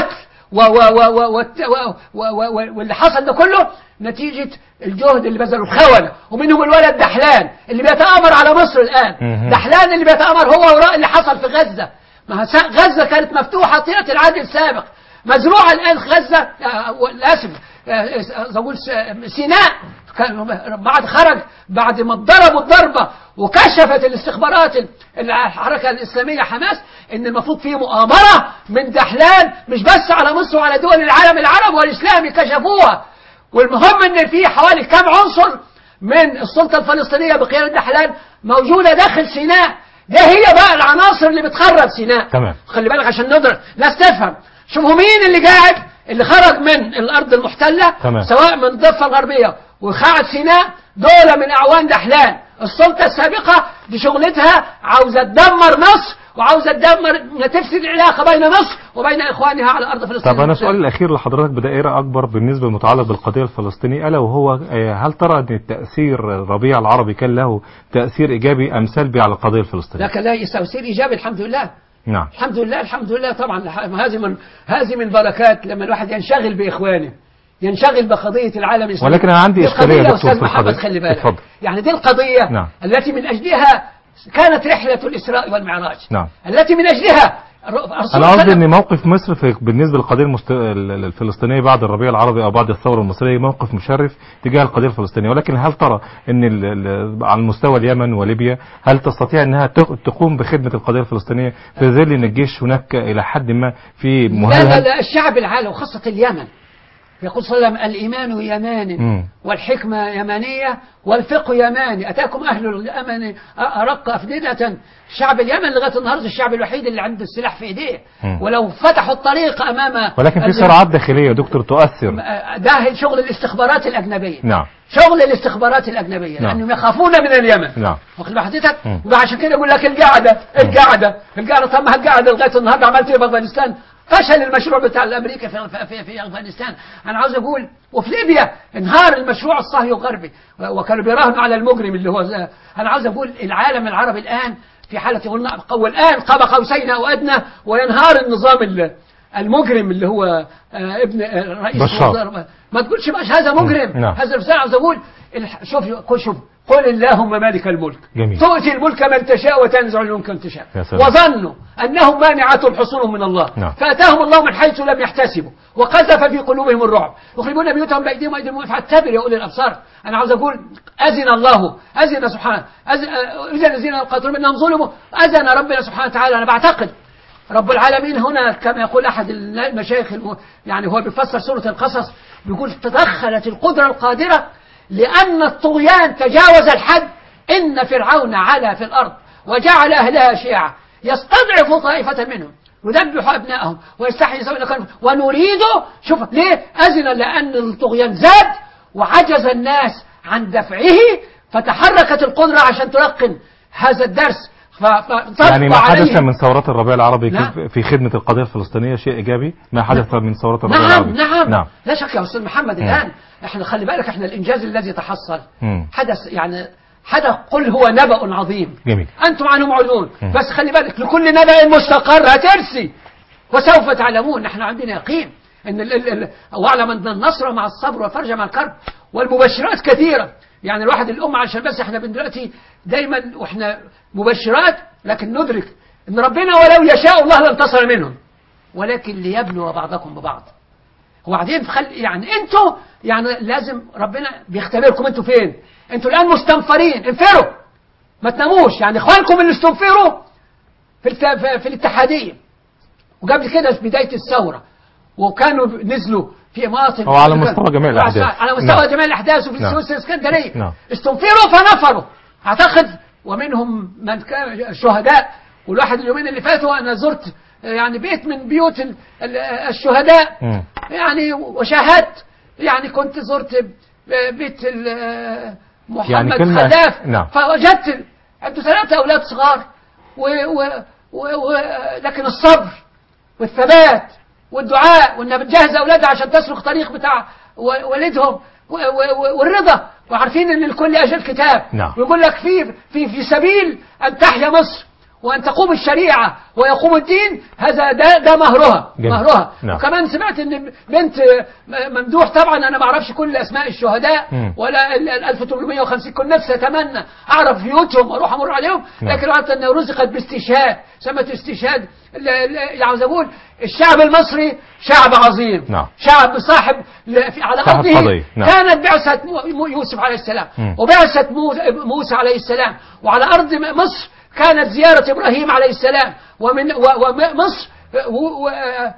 و و و و و و و و واللي حصل ده كله نتيجة الجهد اللي بذله الخونة ومنهم الولد دحلان اللي بيتآمر على مصر الآن مهم. دحلان اللي بيتآمر هو وراء اللي حصل في غزة ما هي سا- غزة كانت مفتوحة طيلة العهد السابق مزروعة الآن غزة آه، آسف آه، زقول س- سيناء كان بعد خرج بعد ما ضربوا الضربة وكشفت الاستخبارات ال- الحركة الإسلامية حماس إن المفروض في مؤامرة من دحلان مش بس على مصر وعلى دول العالم العربي والإسلامي كشفوها والمهم إن في حوالي كم عنصر من السلطة الفلسطينية بقيادة دحلان موجودة داخل سيناء ده هي بقى العناصر اللي بتخرب سيناء تمام. خلي بالك عشان نقدر ناس تفهم شوفوا مين اللي قاعد اللي خرج من الارض المحتله تمام. سواء من الضفه الغربيه وخاعة سيناء دول من اعوان دحلان السلطه السابقه دي شغلتها عاوزه تدمر مصر وعاوزه تدمر تفسد العلاقه بين مصر وبين اخوانها على ارض فلسطين طب انا سؤالي الاخير لحضرتك بدائره اكبر بالنسبه للمتعلق بالقضيه الفلسطينيه الا وهو آه، هل ترى ان التاثير الربيع العربي كان له تاثير ايجابي ام سلبي على القضيه الفلسطينيه؟ لكن لا يستوسير ايجابي الحمد لله نعم الحمد لله الحمد لله طبعا هذه من هذه من بركات لما الواحد ينشغل باخوانه ينشغل بقضيه العالم الاسلامي ولكن أنا عندي دي إشكالية القضية يا دكتور استاذ في محمد القضية. خلي بالك اتفضل. يعني دي القضيه نعم. التي من اجلها كانت رحله الاسراء والمعراج نعم. التي من اجلها الرسول انا قصدي صلى- ان موقف مصر في بالنسبه للقضيه المست... ال- الفلسطينيه بعد الربيع العربي او بعد الثوره المصريه موقف مشرف تجاه القضيه الفلسطينيه ولكن هل ترى ان ال... ال... على مستوى اليمن وليبيا هل تستطيع انها تق- تقوم بخدمه القضيه الفلسطينيه في ظل ان الجيش هناك الى حد ما في لا لا مهلهل لا الشعب العالم وخاصة اليمن يقول صلى الله عليه وسلم الإيمان يمان مم. والحكمة يمانية والفقه يماني أتاكم أهل الأمن أرق أفئدة شعب اليمن لغاية النهاردة الشعب الوحيد اللي عنده السلاح في إيديه مم. ولو فتحوا الطريق أمام ولكن في ال- صراعات داخليه يا دكتور تؤثر ده شغل الاستخبارات الأجنبية نعم شغل الاستخبارات الأجنبية نعم. لأنهم يخافون من اليمن نعم واخد بال حضرتك مم. وعشان كده يقول لك القاعده القاعده القاعده طب ما القاعده لغايه النهارده عملت ايه في افغانستان فشل المشروع بتاع الامريكي في, في, في, في افغانستان انا عاوز اقول وفي ليبيا انهار المشروع الصهيوني الغربي و- وكانوا بيراهنوا على المجرم اللي هو ز- انا عاوز اقول العالم العربي الان في حاله يقول والان قاب قوسين او ادنى وينهار النظام ال- المجرم اللي هو آه، ابن آه، رئيس بشار. وزراء ما تقولش بقى هذا مجرم نعم. هذا رسالة عاوز اقول الح- شوف قل شوف قل اللهم مالك الملك جميل. تؤتي الملك من تشاء وتنزع الملك من تشاء يا سلام. وظنوا انهم مانعتهم حصولهم من الله نعم. فاتاهم الله من حيث لم يحتسبوا وقذف في قلوبهم الرعب يخربون بيوتهم بايديهم وايدي المؤمنين فاعتبر يا اولي الابصار انا عاوز اقول اذن الله اذن سبحانه اذن آه، اذن الذين يقاتلون منهم ظلموا اذن ربنا سبحانه وتعالى انا بعتقد رب العالمين هنا كما يقول أحد المشايخ الم- يعني هو بيفسر سورة القصص بيقول تدخلت القدرة القادرة لأن الطغيان تجاوز الحد إن فرعون علا في الأرض وجعل أهلها شيعا يستضعف طائفة منهم يذبح أبنائهم ويستحيي نساءهم ونريد شوف ليه أذن لأن الطغيان زاد وعجز الناس عن دفعه فتحركت القدرة عشان تلقن هذا الدرس ف- فطبق يعني ما حدث عليهم من ثورات الربيع العربي نعم. في- في خدمه القضيه الفلسطينيه شيء ايجابي ما حدث من ثورات الربيع نعم العربي نعم نعم لا شك يا استاذ محمد الان احنا خلي بالك احنا الانجاز الذي تحصل مم. حدث يعني حدث قل هو نبأ عظيم جميل انتم عنه معرضون مم. بس خلي بالك لكل نبأ مستقر هترسي وسوف تعلمون نحن عندنا يقين ان ال ال ال واعلم ان النصر مع الصبر والفرج مع الكرب والمبشرات كثيره يعني الواحد الامه عشان بس احنا من دلوقتي دايما واحنا مبشرات لكن ندرك ان ربنا ولو يشاء الله لانتصر منهم ولكن ليبلو بعضكم ببعض وبعدين خل يعني انتوا يعني لازم ربنا بيختبركم انتوا فين انتوا الان مستنفرين انفروا ما تناموش يعني اخوانكم اللي استنفروا في الت... في- في الاتحاديه وقبل كده في بدايه الثوره وكانوا نزلوا في امارات هو على مستوى جميع الأحداث. على مستوى نعم. جميع الاحداث وفي نعم. سويسرا الاسكندريه نعم. استنفروا فنفروا اعتقد ومنهم من كان شهداء والواحد اليومين اللي فاتوا انا زرت يعني بيت من بيوت ال- ال- الشهداء مم. يعني وشاهدت يعني كنت زرت بيت ال- محمد يعني يعني كلمة- خلاف نعم. فوجدت عنده ثلاثة أولاد صغار و و و و لكن الصبر والثبات والدعاء وإنها بتجهز أولادها عشان تسلك طريق بتاع و- والدهم و- و- والرضا وعارفين إن لكل أجل كتاب نعم. ويقول لك في في في سبيل أن تحيا مصر وأن تقوم الشريعة ويقوم الدين هذا ده, ده مهرها جميل. مهرها نعم. وكمان سمعت ان بنت ممدوح طبعا انا ما اعرفش كل اسماء الشهداء مم. ولا ال ال 1850 كنت نفسي اتمنى اعرف بيوتهم واروح امر عليهم نعم. لكن عرفت انها رزقت باستشهاد سمت استشهاد ال- ال- اللي عاوز اقول الشعب المصري شعب عظيم نعم. شعب صاحب ل- في- على صاحب ارضه قضية. نعم. كانت بعثة مو- مو- يوسف عليه السلام مم. وبعثة مو- موسى عليه السلام وعلى أرض م- مصر كانت زيارة إبراهيم عليه السلام ومن و- ومصر و- و-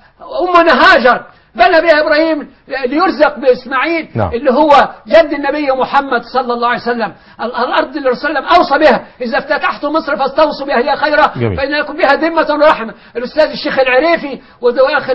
أمنا هاجر بنى بها إبراهيم ليرزق بإسماعيل نعم. اللي هو جد النبي محمد صلى الله عليه وسلم ال- الأرض اللي الرسول صلى الله عليه وسلم أوصى بها إذا افتتحتم مصر فاستوصوا بأهلها خيرا جميل. فإن لكم بها ذمة ورحمة الأستاذ الشيخ العريفي ودواخل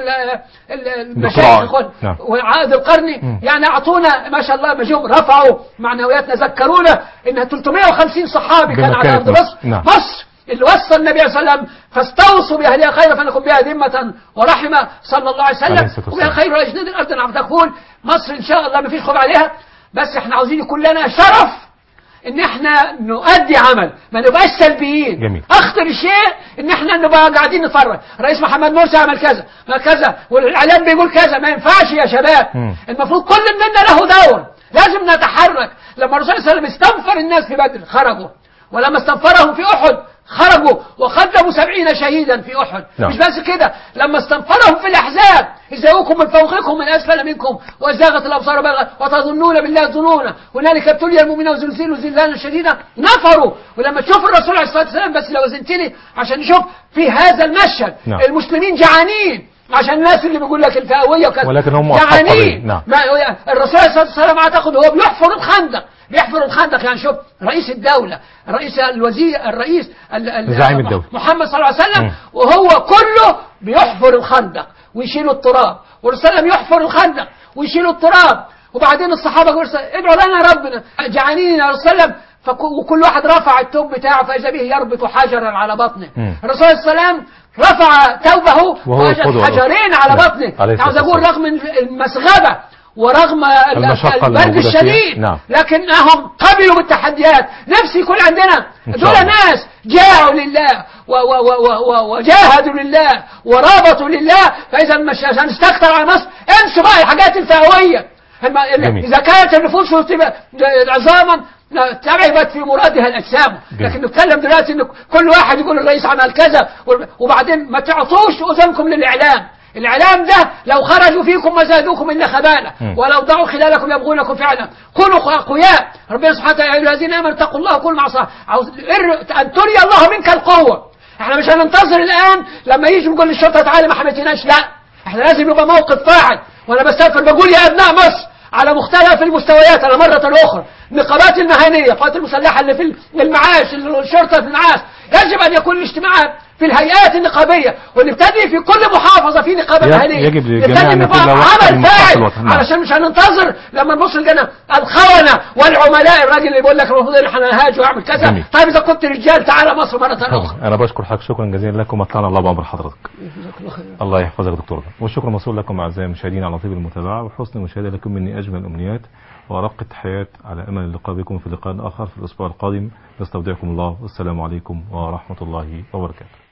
المشايخ عاد. إخوان نعم. وعاد القرني مم. يعني اعطونا ما شاء الله مجوم رفعوا معنوياتنا ذكرونا ان 350 صحابي كان على بمكانة ارض مصر. مصر نعم. مصر اللي وصى النبي صلى الله عليه وسلم فاستوصوا باهلها خيرا فانكم بها ذمه ورحمه صلى الله عليه عليه وسلم الصلاة وبها والسلام. خير اجناد الارض نعم تكون مصر ان شاء الله ما فيش خوف عليها بس احنا عاوزين يكون لنا شرف ان احنا نؤدي عمل ما نبقاش سلبيين جميل. اخطر شيء ان احنا نبقى قاعدين نتفرج رئيس محمد مرسي عمل كذا ما كذا والاعلام بيقول كذا ما ينفعش يا شباب مم. المفروض كل منا له دور لازم نتحرك لما الرسول صلى الله عليه وسلم استنفر الناس في بدر خرجوا ولما استنفرهم في احد خرجوا وقدموا سبعين شهيدا في احد نعم. مش بس كده لما استنفرهم في الاحزاب ازاؤكم من فوقكم من اسفل منكم وازاغت الابصار بغى وتظنون بالله ظنونا هنالك ابتلي المؤمنون وزلزلوا زلزالا شديدا نفروا ولما تشوف الرسول عليه الصلاه والسلام بس لو وزنت لي عشان نشوف في هذا المشهد نعم. المسلمين جعانين عشان الناس اللي بيقول لك الفئويه وكذا ولكن هم أصحاب قضية. جعانين نعم. ما هو الرسول عليه الصلاه والسلام اعتقد هو بيحفر الخندق بيحفر الخندق يعني شوف رئيس الدوله رئيس الوزير الرئيس ال- ال- زعيم الدولة. محمد صلى الله عليه وسلم مم. وهو كله بيحفر الخندق ويشيل التراب والرسول صلى الله عليه وسلم يحفر الخندق ويشيل التراب وبعدين الصحابه يقولوا ادعوا لنا ربنا جعانين يا رسول الله صلى الله عليه وسلم فك- وكل واحد رفع التوب بتاعه فاذا به يربط حجرا على بطنه مم. الرسول صلى الله عليه وسلم رفع ثوبه وهو ووجد القدوة. حجرين على نعم. بطنه عليه الصلاة عاوز اقول والسلام. رغم المسغبه ورغم ال- المشقة البرد الموجودة فيها. الشديد نعم. لكنهم قبلوا بالتحديات نفسي يكون عندنا إن شاء دول الله. ناس جاعوا لله و و و و و وجاهدوا لله ورابطوا لله فاذا مش عشان نستكتر على مصر انسوا بقى الحاجات الفئويه الم- جميل. اذا كانت النفوس تبقى عظاما تعبت في مرادها الاجسام جميل. لكن نتكلم دلوقتي ان كل واحد يقول الرئيس عمل كذا وبعدين ما تعطوش اذنكم للاعلام الاعلام ده لو خرجوا فيكم ما زادوكم الا خبالا مم. ولو ضعوا خلالكم يبغونكم فعلا كونوا اقوياء ربنا سبحانه وتعالى يا أيها الذين امنوا اتقوا الله وكونوا مع الصالحين عاوز ار- ان تري الله منك القوه احنا مش هننتظر الان لما يجي يقول للشرطه تعالى ما حميتناش لا احنا لازم يبقى موقف فاعل وانا بستغفر بقول يا ابناء مصر على مختلف المستويات على مرة أخرى النقابات المهنية القوات المسلحة اللي في المعاش الشرطة في المعاش يجب أن يكون الاجتماع في الهيئات النقابية ونبتدي في كل محافظة في نقابة يجب- مهنية يجب للجميع نبتدي أن نبقى يكون له وقت عمل لمصلحة فاعل الوطن. نعم. علشان مش هننتظر لما نبص لجنة الخونة والعملاء الراجل اللي بيقول لك المفروض ان احنا نهاج واعمل كذا جميل. طيب اذا كنت رجال تعالى مصر مرة أخرى أنا بشكر حضرتك شكرا جزيلا لكم ومتعنا الله بعمر حضرتك الله يحفظك دكتور والشكر موصول لكم أعزائي المشاهدين على طيب المتابعة وحسن المشاهدة لكم مني أجمل الأمنيات وأرق التحيات على أمل اللقاء بكم في لقاء آخر في الأسبوع القادم نستودعكم الله والسلام عليكم ورحمة الله وبركاته